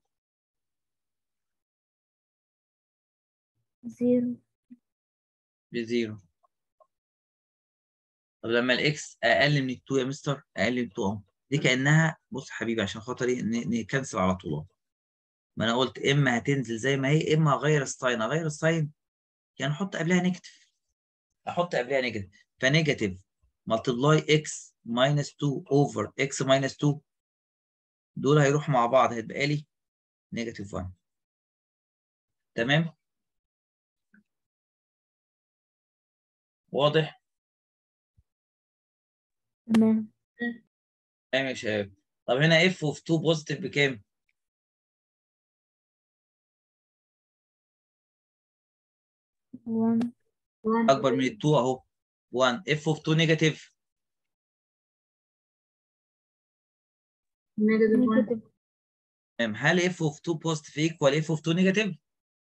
زيرو بزيرو طب لما الاكس اقل من 2 يا مستر اقل من 2 اهو دي كانها بص حبيبي عشان خاطري ن- نكنسل على طول اهو ما انا قلت اما هتنزل زي ما هي اما هغير الساين اغير الساين يعني احط قبلها نيجاتيف احط قبلها نيجاتيف فنيجاتيف ملتبلاي اكس ماينس 2 اوفر اكس ماينس 2 دول هيروحوا مع بعض هيتبقى لي نيجاتيف 1 تمام واضح تمام تمام يا شباب طب هنا اف اوف 2 بوزيتيف بكام؟ one one اكبر من ال 2 اهو 1 اف اوف 2 نيجاتيف negative one negative تمام هل اف اوف 2 بوزيتيف ايكوال اف اوف 2 نيجاتيف؟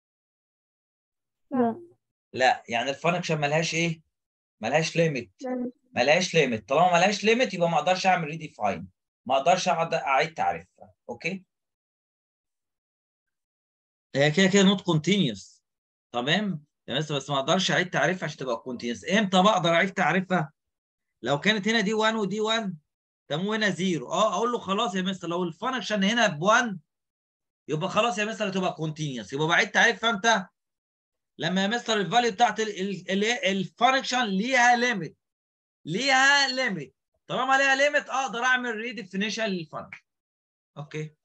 لا لا يعني الفانكشن ملهاش ايه؟ ملهاش ليميت لا ملهاش ليميت طالما ملهاش ليميت يبقى ما اقدرش اعمل ريديفاين ما اقدرش اقعد اعيد تعريفها اوكي هي كده كده نوت كونتينيوس تمام يا مستر بس ما اقدرش اعيد تعريفها عشان تبقى كونتينيوس امتى بقدر اعيد تعريفها لو كانت هنا دي 1 ودي 1 تمام وهنا 0 اه اقول له خلاص يا مستر لو الفانكشن هنا ب 1 يبقى خلاص يا مستر تبقى كونتينيوس يبقى بعيد تعريفها امتى لما يا مستر الفاليو بتاعت الفانكشن ليها ليميت ليها ليميت طالما ليها ليميت اقدر اعمل ريديفينيشن للفانكشن اوكي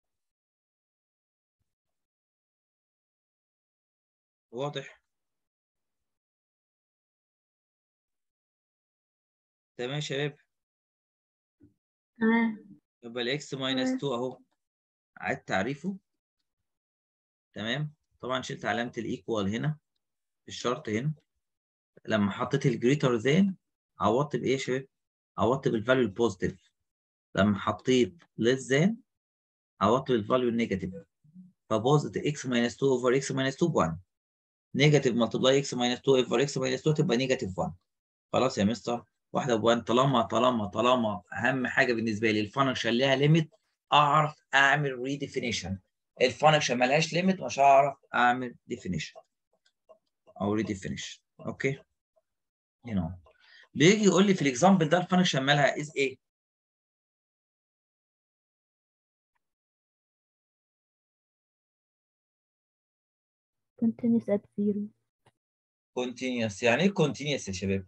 واضح تمام يا شباب تمام يبقى الاكس ماينس تمام. 2 اهو عاد تعريفه تمام طبعا شلت علامه الايكوال هنا في الشرط هنا لما حطيت الجريتر ذان عوضت بايه يا شباب عوضت بالفاليو البوزيتيف لما حطيت less than عوضت بالفاليو النيجاتيف فبوزيت اكس ماينس 2 اوفر اكس ماينس 2 ب 1 نيجاتيف ملتبلاي اكس ماينس 2 اوفر اكس ماينس 2 تبقى نيجاتيف 1 خلاص يا مستر واحده ب 1 طالما طالما طالما اهم حاجه بالنسبه لي الفانكشن ليها ليميت اعرف اعمل ريديفينيشن الفانكشن ملهاش ليميت مش هعرف اعمل ديفينيشن او ريديفينيشن اوكي هنا بيجي يقول لي في الاكزامبل ده الفانكشن مالها از ايه continuous at zero كونتينيوس يعني ايه كونتينيوس يا شباب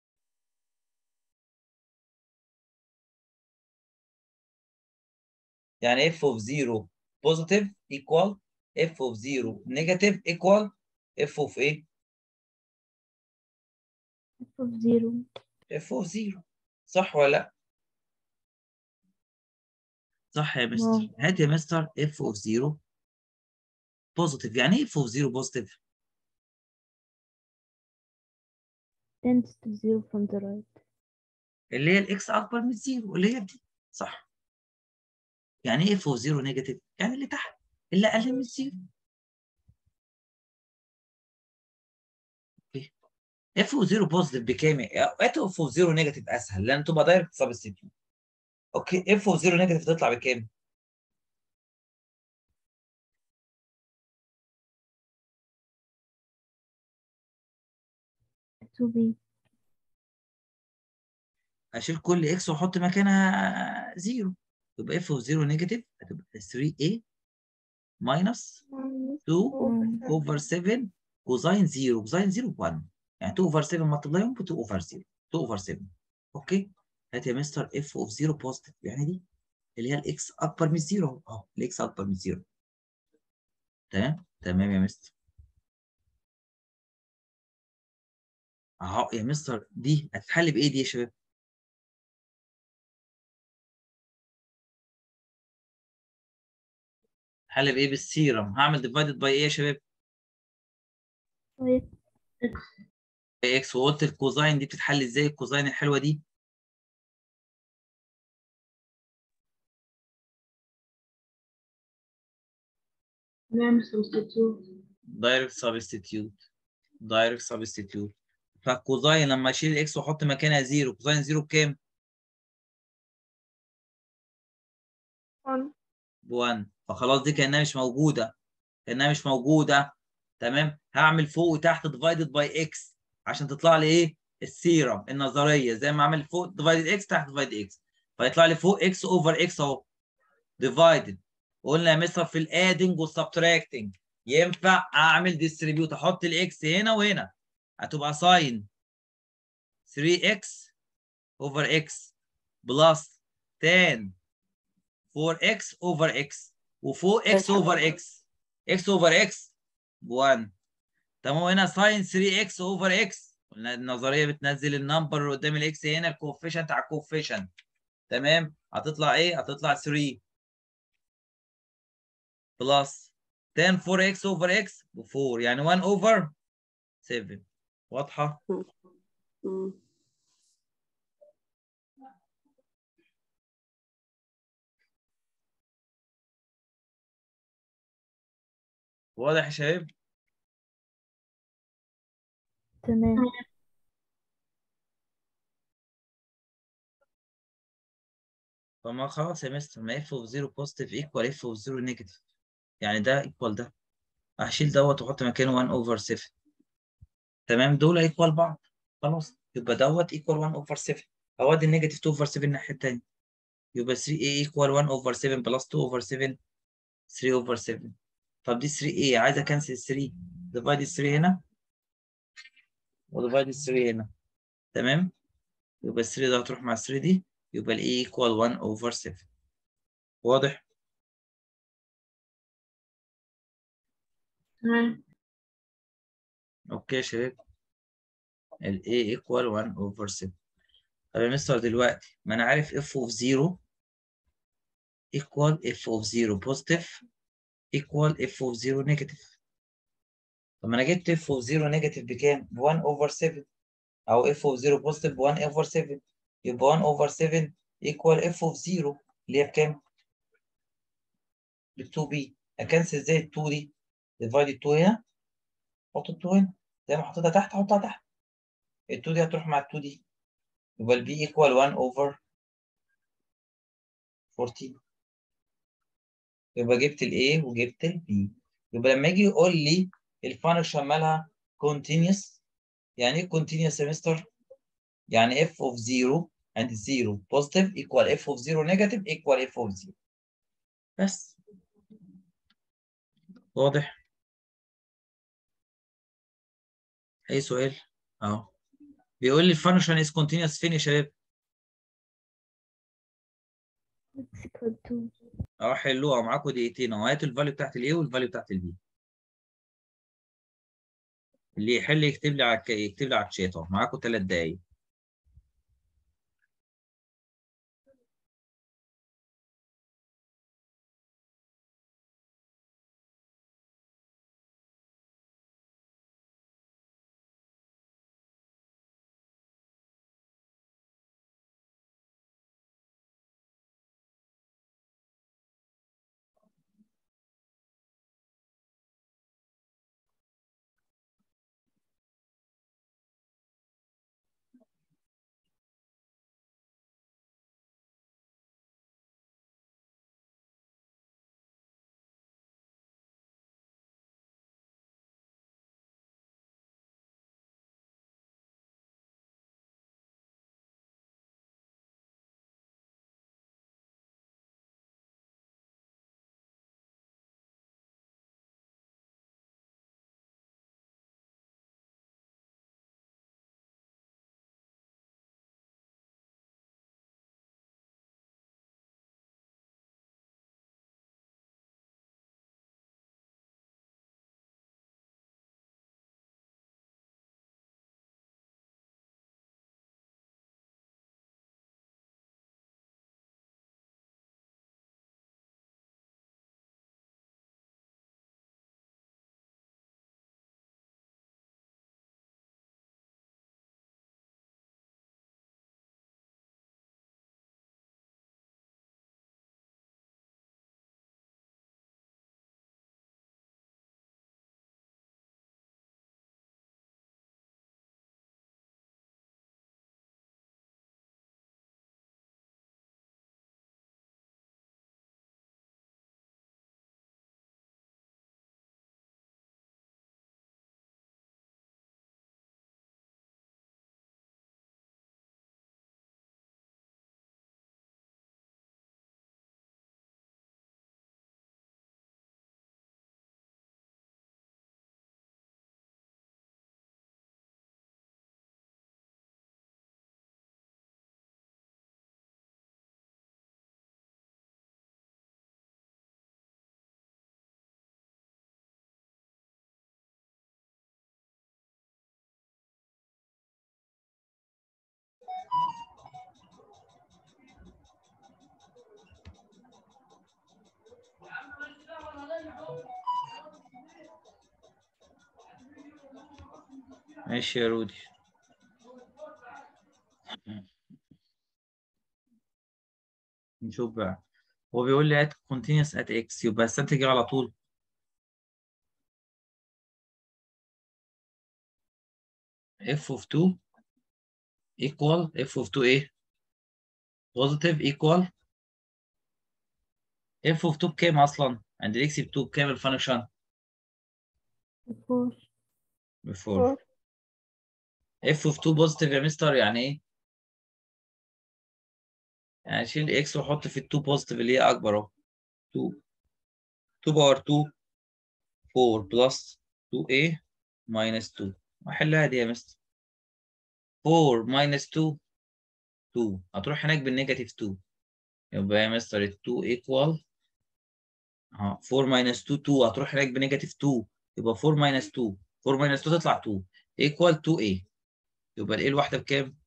يعني f of 0 positive equal f of 0 negative equal f of ايه f of zero f of 0 صح ولا لا صح يا مستر واو. هات يا مستر f of 0 positive يعني ايه f of 0 positive tends to zero from the right اللي هي الاكس اكبر من 0 اللي هي دي صح يعني ايه f of 0 negative يعني اللي تحت اللي اقل من 0 اف او 0 بوزيتيف بكام؟ اف او 0 نيجاتيف اسهل لان تبقى دايركت سبستيتيوت اوكي اف او 0 نيجاتيف تطلع بكام؟ to be اشيل كل اكس واحط مكانها 0 يبقى اف او 0 نيجاتيف هتبقى 3a ماينس 2 one اوفر 7 كوزاين 0 كوزاين 0 1 يعني 2 اوفر 7 ملتبلاي ب 2 اوفر 0 2 اوفر 7 اوكي هات يا مستر اف اوف 0 بوزيتيف يعني دي اللي هي الاكس اكبر من 0 اهو الاكس اكبر من 0 تمام تمام يا مستر اهو يا مستر دي هتتحل بايه دي يا شباب حل بايه بالسيرم هعمل ديفايدد باي ايه يا شباب طيب اكس وقلت الكوزاين دي بتتحل ازاي الكوزاين الحلوه دي نعمل substitute دايركت سبستيتيوت دايركت سبستيتيوت فالكوزاين لما اشيل الاكس واحط مكانها زيرو كوزاين زيرو بكام؟ 1 ب 1 فخلاص دي كانها مش موجوده كانها مش موجوده تمام هعمل فوق وتحت ديفايدد باي اكس عشان تطلع لي ايه السيرم النظريه زي ما اعمل فوق ديفايدد اكس تحت ديفايدد اكس فيطلع لي فوق اكس اوفر اكس اهو ديفايدد قلنا يا مستر في الادنج والسبتراكتنج ينفع اعمل ديستريبيوت احط الاكس هنا وهنا هتبقى ساين 3x over x بلس tan 4x over x وفوق x over x x over x ب 1 تمام هنا ساين 3x over x قلنا النظريه بتنزل النمبر اللي قدام الاكس هنا الكوفيشنت على الكوفيشنت تمام هتطلع ايه؟ هتطلع 3 بلس tan 4x over x ب 4 يعني 1 over 7 واضحه؟ مم. واضح يا شباب؟ تمام طب ما خلاص يا مستر ما اف اوف 0 بوزيتيف ايكوال اف اوف 0 نيجاتيف يعني ده ايكوال ده هشيل دوت واحط مكانه 1 اوفر 7 تمام دول ايكوال بعض خلاص يبقى دوت ايكوال 1 اوفر 7 اودي النيجاتيف 2 اوفر 7 الناحيه الثانيه يبقى 3 a ايكوال 1 اوفر 7 بلس 2 اوفر 7 3 اوفر 7 طب دي 3 a عايز اكنسل 3 ديفايد 3 هنا وديفايد 3 هنا تمام يبقى 3 ده هتروح مع 3 دي يبقى ال a ايكوال 1 اوفر 7 واضح تمام اوكي يا شباب ال A equal 1 over 7 طب يا مستر دلوقتي ما انا عارف f of 0 equal f of 0 positive equal f of 0 negative طب ما انا جبت f of 0 negative بكام؟ ب 1 over 7 او f of 0 positive ب 1 over 7 يبقى 1 over 7 equal f of 0 اللي هي بكام؟ ب 2b اكنسل ازاي ال 2 دي؟ divide ال 2 هنا حط ال 2 هنا زي ما حطيتها تحت حطها تحت ال 2 دي هتروح مع ال 2 دي يبقى ال b equal 1 over 14 يبقى جبت ال A وجبت ال B يبقى لما يجي يقول لي الفانكشن مالها continuous يعني ايه continuous يا مستر؟ يعني f of 0 and 0 positive equal f of 0 negative equal f of 0 بس واضح؟ أي سؤال؟ أهو بيقول لي الفانكشن is continuous فين يا شباب؟ x equal to أهو حلوها معاكم دقيقتين أهو هاتوا الفاليو بتاعت ال A والفاليو بتاعت ال B اللي يحل يكتب لي على الك- يكتب لي على الشات اهو معاكم ثلاث دقايق ماشي يا رودي نشوف بقى هو بيقول لي at continuous at x يبقى استنتج على طول f of 2 equal f of 2 ايه positive equal f of 2 بكام اصلا عند الاكس ب 2 بكام الفانكشن four ب 4 f of 2 positive يا مستر يعني ايه يعني اشيل اكس واحط في ال 2 positive اللي هي اكبر اهو 2 2 باور 2 4 بلس 2a minus 2 واحلها دي يا مستر 4 minus 2 2 هتروح هناك بالنيجاتيف 2 يبقى يا مستر ال 2 equal اه 4 minus 2 2 هتروح هناك بنيجاتيف 2 يبقى 4 minus 2 4 minus 2 تطلع 2 equal 2a يبقى ال a الواحدة بكام؟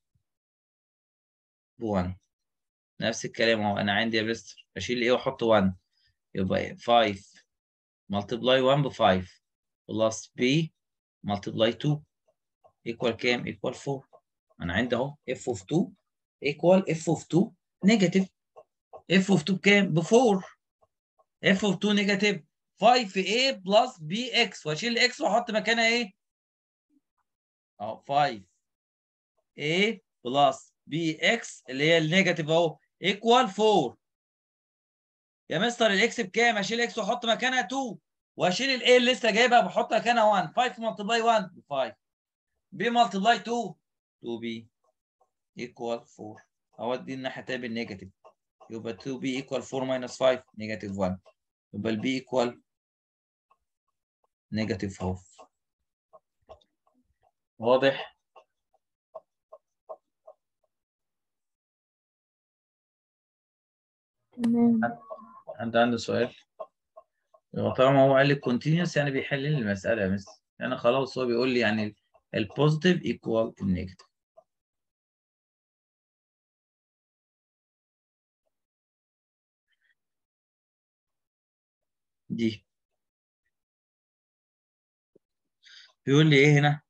ب 1 نفس الكلام اهو انا عندي يا مستر اشيل ال a واحط 1 يبقى 5 multiply 1 ب 5 بلس b multiply 2 equal كام؟ equal 4 انا عندي اهو f of 2 equal f of 2 negative f of 2 بكام؟ ب 4 f of 2 negative 5a plus bx واشيل x واحط مكانها ايه؟ اهو 5a plus bx اللي هي النيجاتيف اهو equal 4 يا مستر الاكس بكام؟ اشيل اكس واحط مكانها 2 واشيل الايه اللي لسه جايبها بحط مكانها 1 5 ملتبلاي 1 ب 5 b ملتبلاي 2 2b equal 4 اودي الناحيه التانيه بالنيجاتيف يبقى 2b equal 4 minus 5 نيجاتيف 1 يبقى ال b equal نيجاتيف هاف واضح؟ تمام حد عنده سؤال؟ يبقى طالما هو قال لي continuous يعني بيحل لي المسألة يا مستر يعني خلاص هو بيقول لي يعني البوزيتيف equal النيجاتيف دي بيقول لي ايه هنا؟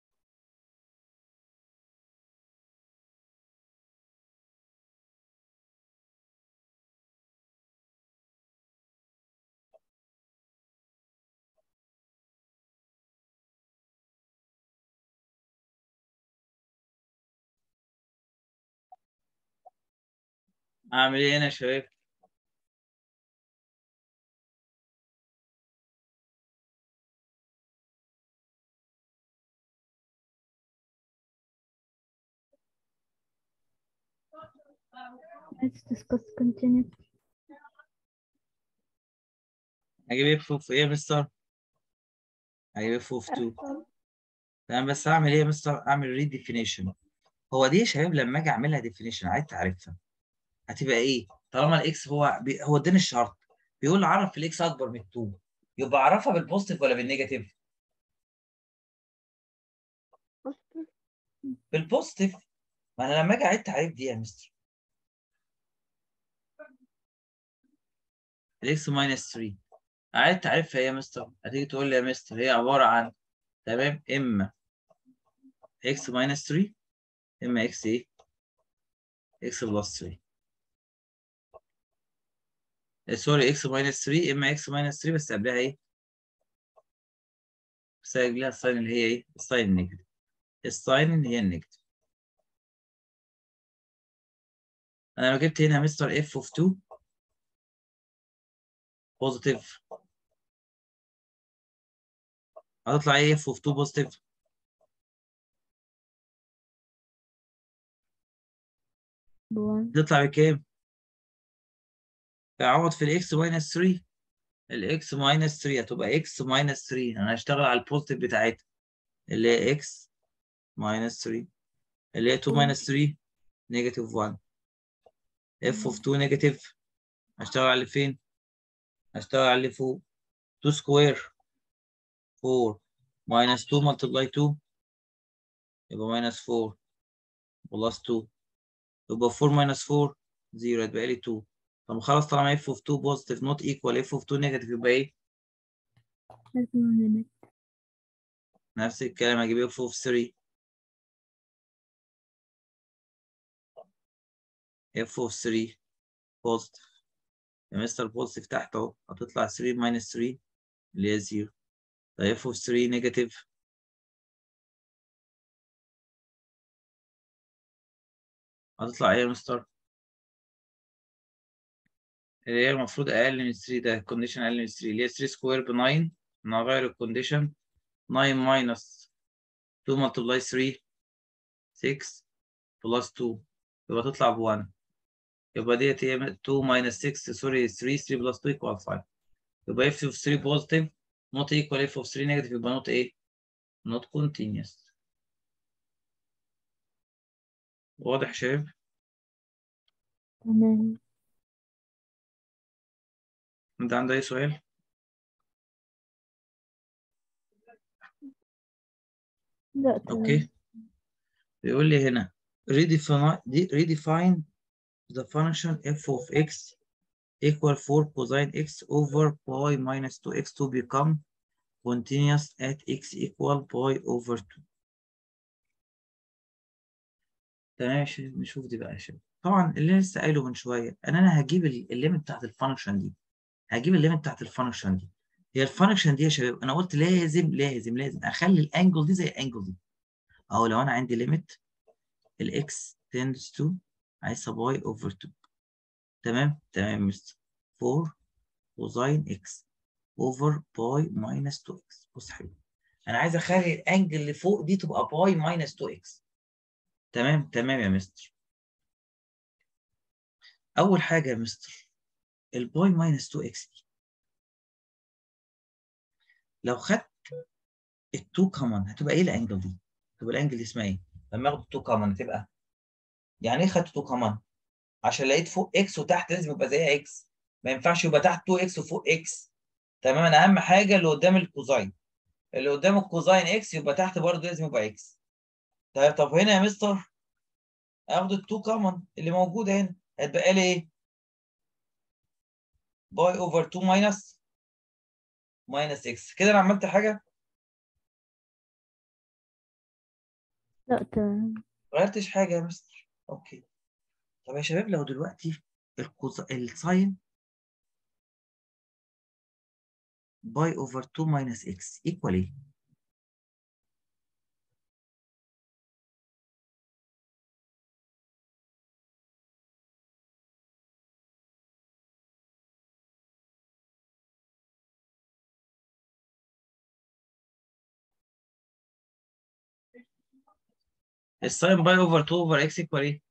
اعمل ايه هنا يا شباب؟ let's discuss continuous هجيب اف اوف ايه يا مستر؟ هجيب اف اوف 2 تمام بس اعمل ايه يا مستر؟ اعمل ريديفينيشن هو دي يا شباب لما اجي اعملها ديفينيشن عايز تعرفها هتبقى ايه؟ طالما الاكس هو بي هو اداني الشرط بيقول لي عرف الاكس اكبر من 2 يبقى اعرفها بالبوزيتيف ولا بالنيجاتيف؟ بالبوزيتيف ما انا لما اجي اعيد تعريف دي يا مستر الاكس ماينس 3 اعيد تعريفها ايه يا مستر؟ هتيجي تقول لي يا مستر هي عباره عن تمام اما اكس ماينس 3 اما اكس ايه؟ اكس بلس 3 سوري اكس ماينس 3 اما اكس ماينس 3 بس قبلها ايه؟ بس قبلها الساين اللي هي ايه؟ الساين النيجاتيف الساين اللي هي النيجاتيف انا لو جبت هنا مستر اف اوف 2 بوزيتيف هتطلع ايه اف اوف 2 بوزيتيف بوان تطلع بكام؟ اعوض في الاكس ماينس 3 الاكس ماينس 3 هتبقى اكس ماينس 3 انا هشتغل على البوزيتيف بتاعتها اللي هي اكس ماينس 3 اللي هي 2 ماينس 3 نيجاتيف 1 اف اوف 2 نيجاتيف هشتغل على اللي فين؟ هشتغل على اللي فوق 2 سكوير 4 ماينس 2 ملتبلاي 2 يبقى ماينس 4 بلس 2 يبقى 4 ماينس 4 0 يبقى لي 2 طب خلاص طالما اف اوف 2 بوزيتيف نوت ايكوال اف اوف 2 نيجاتيف يبقى ايه؟ لازم limit نفس الكلام اجيب اف اوف 3 اف اوف 3 بوزيتيف يا مستر بوزيتيف تحت اهو هتطلع 3 ماينس 3 اللي هي 0 طيب اف اوف 3 نيجاتيف هتطلع ايه يا مستر؟ اللي هي المفروض اقل من 3 ده الكونديشن اقل من 3 اللي هي 3 سكوير ب 9 نغير الكونديشن 9 ماينس 2 ملتبلاي 3 6 بلس 2 يبقى تطلع ب 1 يبقى ديت هي 2 ماينس 6 سوري 3 3 بلس 2 equal 5 يبقى if of 3 positive not equal if of 3 negative يبقى not ايه؟ not continuous واضح يا شباب؟ تمام انت عندك اي سؤال؟ لا تمام اوكي بيقول لي هنا redefine دي- redefine the function f of x equal 4 cosine x over pi minus 2x to become continuous at x equal pi over 2 تمام يا شباب نشوف دي بقى يا شباب طبعا اللي لسه قايله من شويه ان انا هجيب الليمت بتاعت الفانكشن دي هجيب الليمت بتاعت الفانكشن دي هي الفانكشن دي يا شباب انا قلت لازم لازم لازم اخلي الانجل دي زي الانجل دي اهو لو انا عندي ليميت الاكس tends to عايزها باي اوفر 2 تمام تمام يا مستر 4 كوزين اكس اوفر باي ماينس 2 اكس بص يا حبيبي انا عايز اخلي الانجل اللي فوق دي تبقى باي ماينس 2 اكس تمام تمام يا مستر اول حاجه يا مستر الباي ماينس 2 اكس دي لو خدت ال2 كومن هتبقى ايه الانجل دي؟ تبقى الانجل دي اسمها ايه؟ لما اخد 2 كومن هتبقى يعني ايه خدت 2 كومن؟ عشان لقيت فوق اكس وتحت لازم يبقى زيها اكس ما ينفعش يبقى تحت 2 اكس وفوق اكس تمام انا اهم حاجه اللي قدام الكوزاين اللي قدام الكوزاين اكس يبقى تحت برضه لازم يبقى اكس طيب طب هنا يا مستر اخد ال2 كومن اللي موجوده هنا هتبقى لي ايه؟ باي اوفر 2 ماينس ماينس اكس كده انا عملت حاجه لا تمام غيرتش حاجه يا مستر اوكي طب يا شباب لو دلوقتي الكوز... الساين باي اوفر 2 ماينس اكس ايكوال ايه؟ الساين باي اوفر 2 اوفر اكس ايكوال ايه؟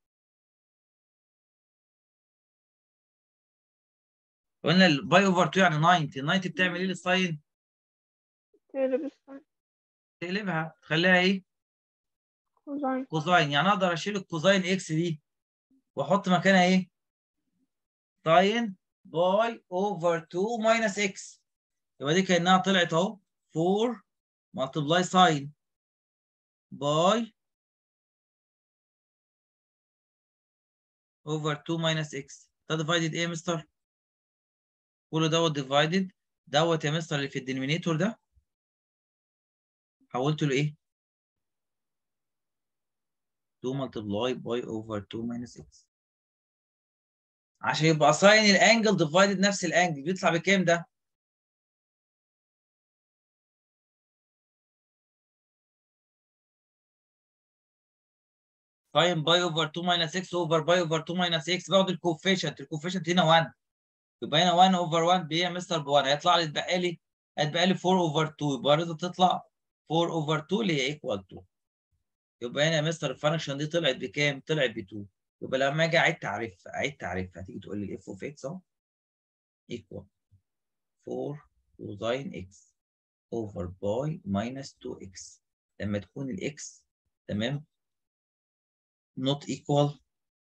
قلنا الباي اوفر 2 يعني 90 90 بتعمل ايه للساين؟ تقلب الساين تقلبها تخليها ايه؟ كوزاين كوزاين يعني اقدر اشيل الكوزاين اكس دي واحط مكانها ايه؟ ساين باي اوفر 2 ماينس اكس يبقى دي كانها طلعت اهو 4 ملتبلاي ساين باي اوفر 2 ماينس اكس ده ديفايدد ايه يا مستر؟ كله دوت ديفايدد دوت يا مستر اللي في الدينومينيتور ده حولته لايه؟ 2 ملتبلاي باي اوفر 2 ماينس اكس عشان يبقى ساين الانجل ديفايدد نفس الانجل بيطلع بكام ده؟ ساين باي اوفر 2 ماينس اكس اوفر باي اوفر 2 ماينس اكس باخد الكوفيشنت الكوفيشنت هنا 1 يبقى هنا 1 اوفر 1 بي يا مستر ب 1 هيطلع لي اتبقى لي هتبقى لي 4 اوفر 2 يبقى برضه تطلع 4 اوفر 2 اللي هي ايكوال 2 يبقى هنا يا مستر الفانكشن دي طلعت بكام؟ طلعت ب 2 يبقى لما اجي اعيد تعريفها اعيد تعريفها هتيجي تقول لي اف اوف اكس اهو ايكوال 4 كوزين اكس اوفر باي ماينس 2 اكس لما تكون الاكس تمام not equal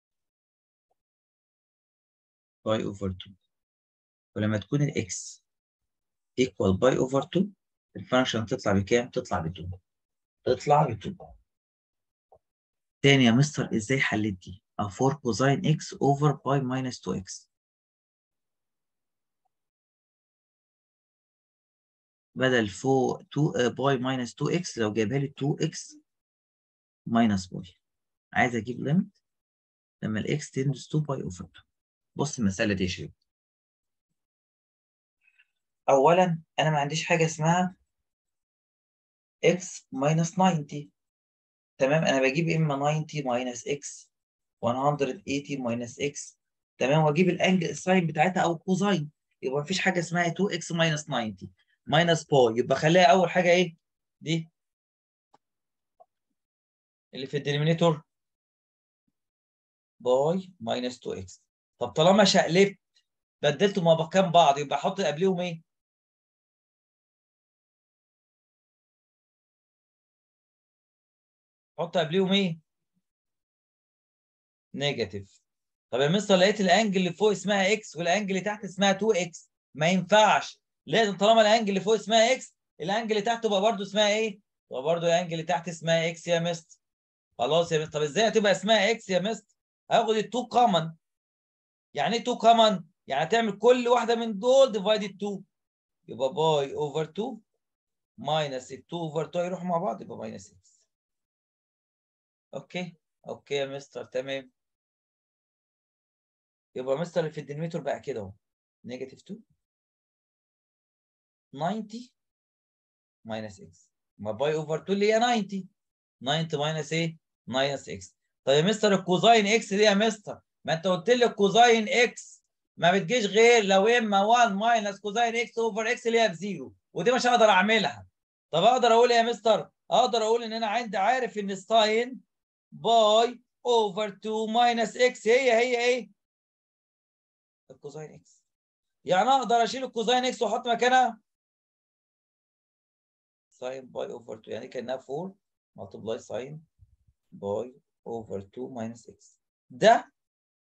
باي اوفر 2 ولما تكون الاكس equal باي اوفر 2 الفانكشن تطلع بكام؟ تطلع ب 2 تطلع ب 2 تاني يا مستر ازاي حليت دي؟ 4 كوزين اكس اوفر باي ماينس 2 اكس بدل فوق 2 باي ماينس 2 اكس لو جايبها لي 2 اكس ماينس باي عايز اجيب ليميت لما الاكس تندس 2 باي اوفر 2 بص المساله دي يا شباب اولا انا ما عنديش حاجه اسمها x minus 90 تمام انا بجيب اما 90 minus x 180 minus x تمام واجيب الانجل الساين بتاعتها او الكوزاين يبقى مفيش حاجه اسمها 2x minus 90 minus باي يبقى خليها اول حاجه ايه دي اللي في الدينومينيتور باي minus 2x طب طالما شقلبت بدلته ما مكان بعض يبقى احط قبليهم ايه حط قبليهم ايه نيجاتيف طب يا مستر لقيت الانجل اللي فوق اسمها اكس والانجل اللي تحت اسمها 2 اكس ما ينفعش لازم طالما الانجل اللي فوق اسمها اكس الانجل اللي تحت تبقى برضه اسمها ايه تبقى برضه الانجل اللي تحت اسمها اكس يا مستر خلاص يا مستر طب ازاي هتبقى اسمها اكس يا مستر هاخد ال2 كومن يعني ايه 2 كومن يعني هتعمل كل واحده من دول ديفايدد 2 يبقى باي اوفر 2 ماينس ال 2 اوفر 2 يروحوا مع بعض يبقى ماينس اكس اوكي اوكي يا مستر تمام يبقى مستر اللي في الدينوميتور بقى كده اهو نيجاتيف 2 90 ماينس اكس ما باي اوفر 2 اللي هي 90 90 ماينس ايه؟ ماينس اكس طيب يا مستر الكوزاين اكس دي يا مستر ما انت قلت لي الكوزاين اكس ما بتجيش غير لو اما 1 ماينس كوزاين اكس اوفر اكس اللي هي بزيرو ودي مش هقدر اعملها طب اقدر اقول ايه يا مستر؟ اقدر اقول ان انا عندي عارف ان الساين باي اوفر 2 ماينس اكس هي هي ايه؟ الكوزاين اكس يعني اقدر اشيل الكوزاين اكس واحط مكانها ساين باي اوفر 2 يعني كانها 4 ملتبلاي ساين باي اوفر 2 ماينس اكس ده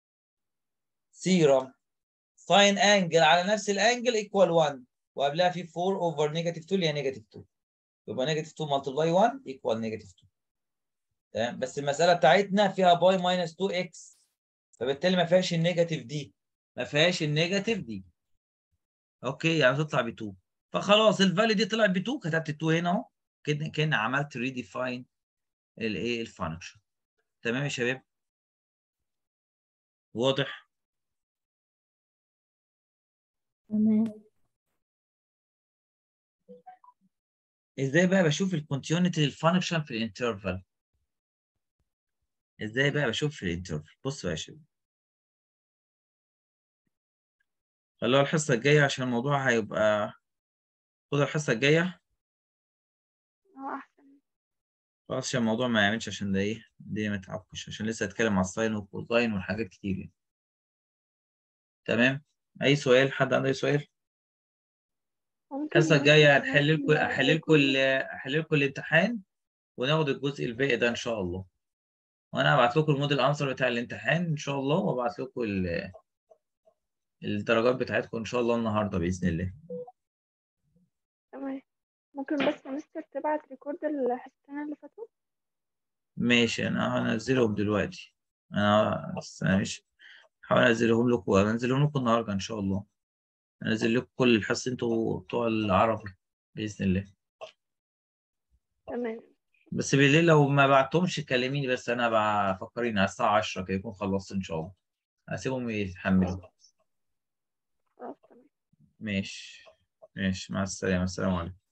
سيرم ساين انجل على نفس الانجل ايكوال 1 وقبلها في 4 اوفر نيجاتيف 2 اللي هي نيجاتيف 2 يبقى نيجاتيف 2 ملتبلاي 1 ايكوال نيجاتيف 2 تمام بس المساله بتاعتنا فيها باي ماينس 2 اكس فبالتالي ما فيهاش النيجاتيف دي ما فيهاش النيجاتيف دي اوكي يعني تطلع ب 2 فخلاص الفاليو دي طلعت ب 2 كتبت 2 هنا اهو كده كان عملت ريديفاين الايه الفانكشن تمام يا شباب واضح تمام ازاي بقى بشوف الكونتينيتي للفانكشن في الانترفال ازاي بقى بشوف في الانترفال بص بقى يا شباب خلوها الحصه الجايه عشان الموضوع هيبقى خد الحصه الجايه اه احسن خلاص عشان الموضوع ما يعملش عشان ده ايه الدنيا ما تعبكش عشان لسه هتكلم على الساين والكوزاين والحاجات كتير يعني تمام اي سؤال حد عنده اي سؤال ممكن الحصه يا الجايه مستر هنحل لكم ناخد احل لكم كل- احل لكم الامتحان وناخد الجزء الباقي ده ان شاء الله وانا هبعت لكم الموديل انسر بتاع الامتحان ان شاء الله وابعت لكم ال- الدرجات بتاعتكم ان شاء الله النهارده باذن الله تمام ممكن بس يا مستر تبعت ريكورد الحصتين اللي فاتوا ماشي انا هنزلهم دلوقتي انا بس انا مش هحاول انزلهم لكم انزلهم لكم النهارده ان شاء الله انزل لكم كل الحصة انتوا بتوع العربي باذن الله تمام بس بالليل لو ما بعتهمش كلميني بس انا بفكرين على الساعه 10 كده يكون خلصت ان شاء الله هسيبهم يتحملوا خلاص تمام ماشي ماشي مع السلامه السلام عليكم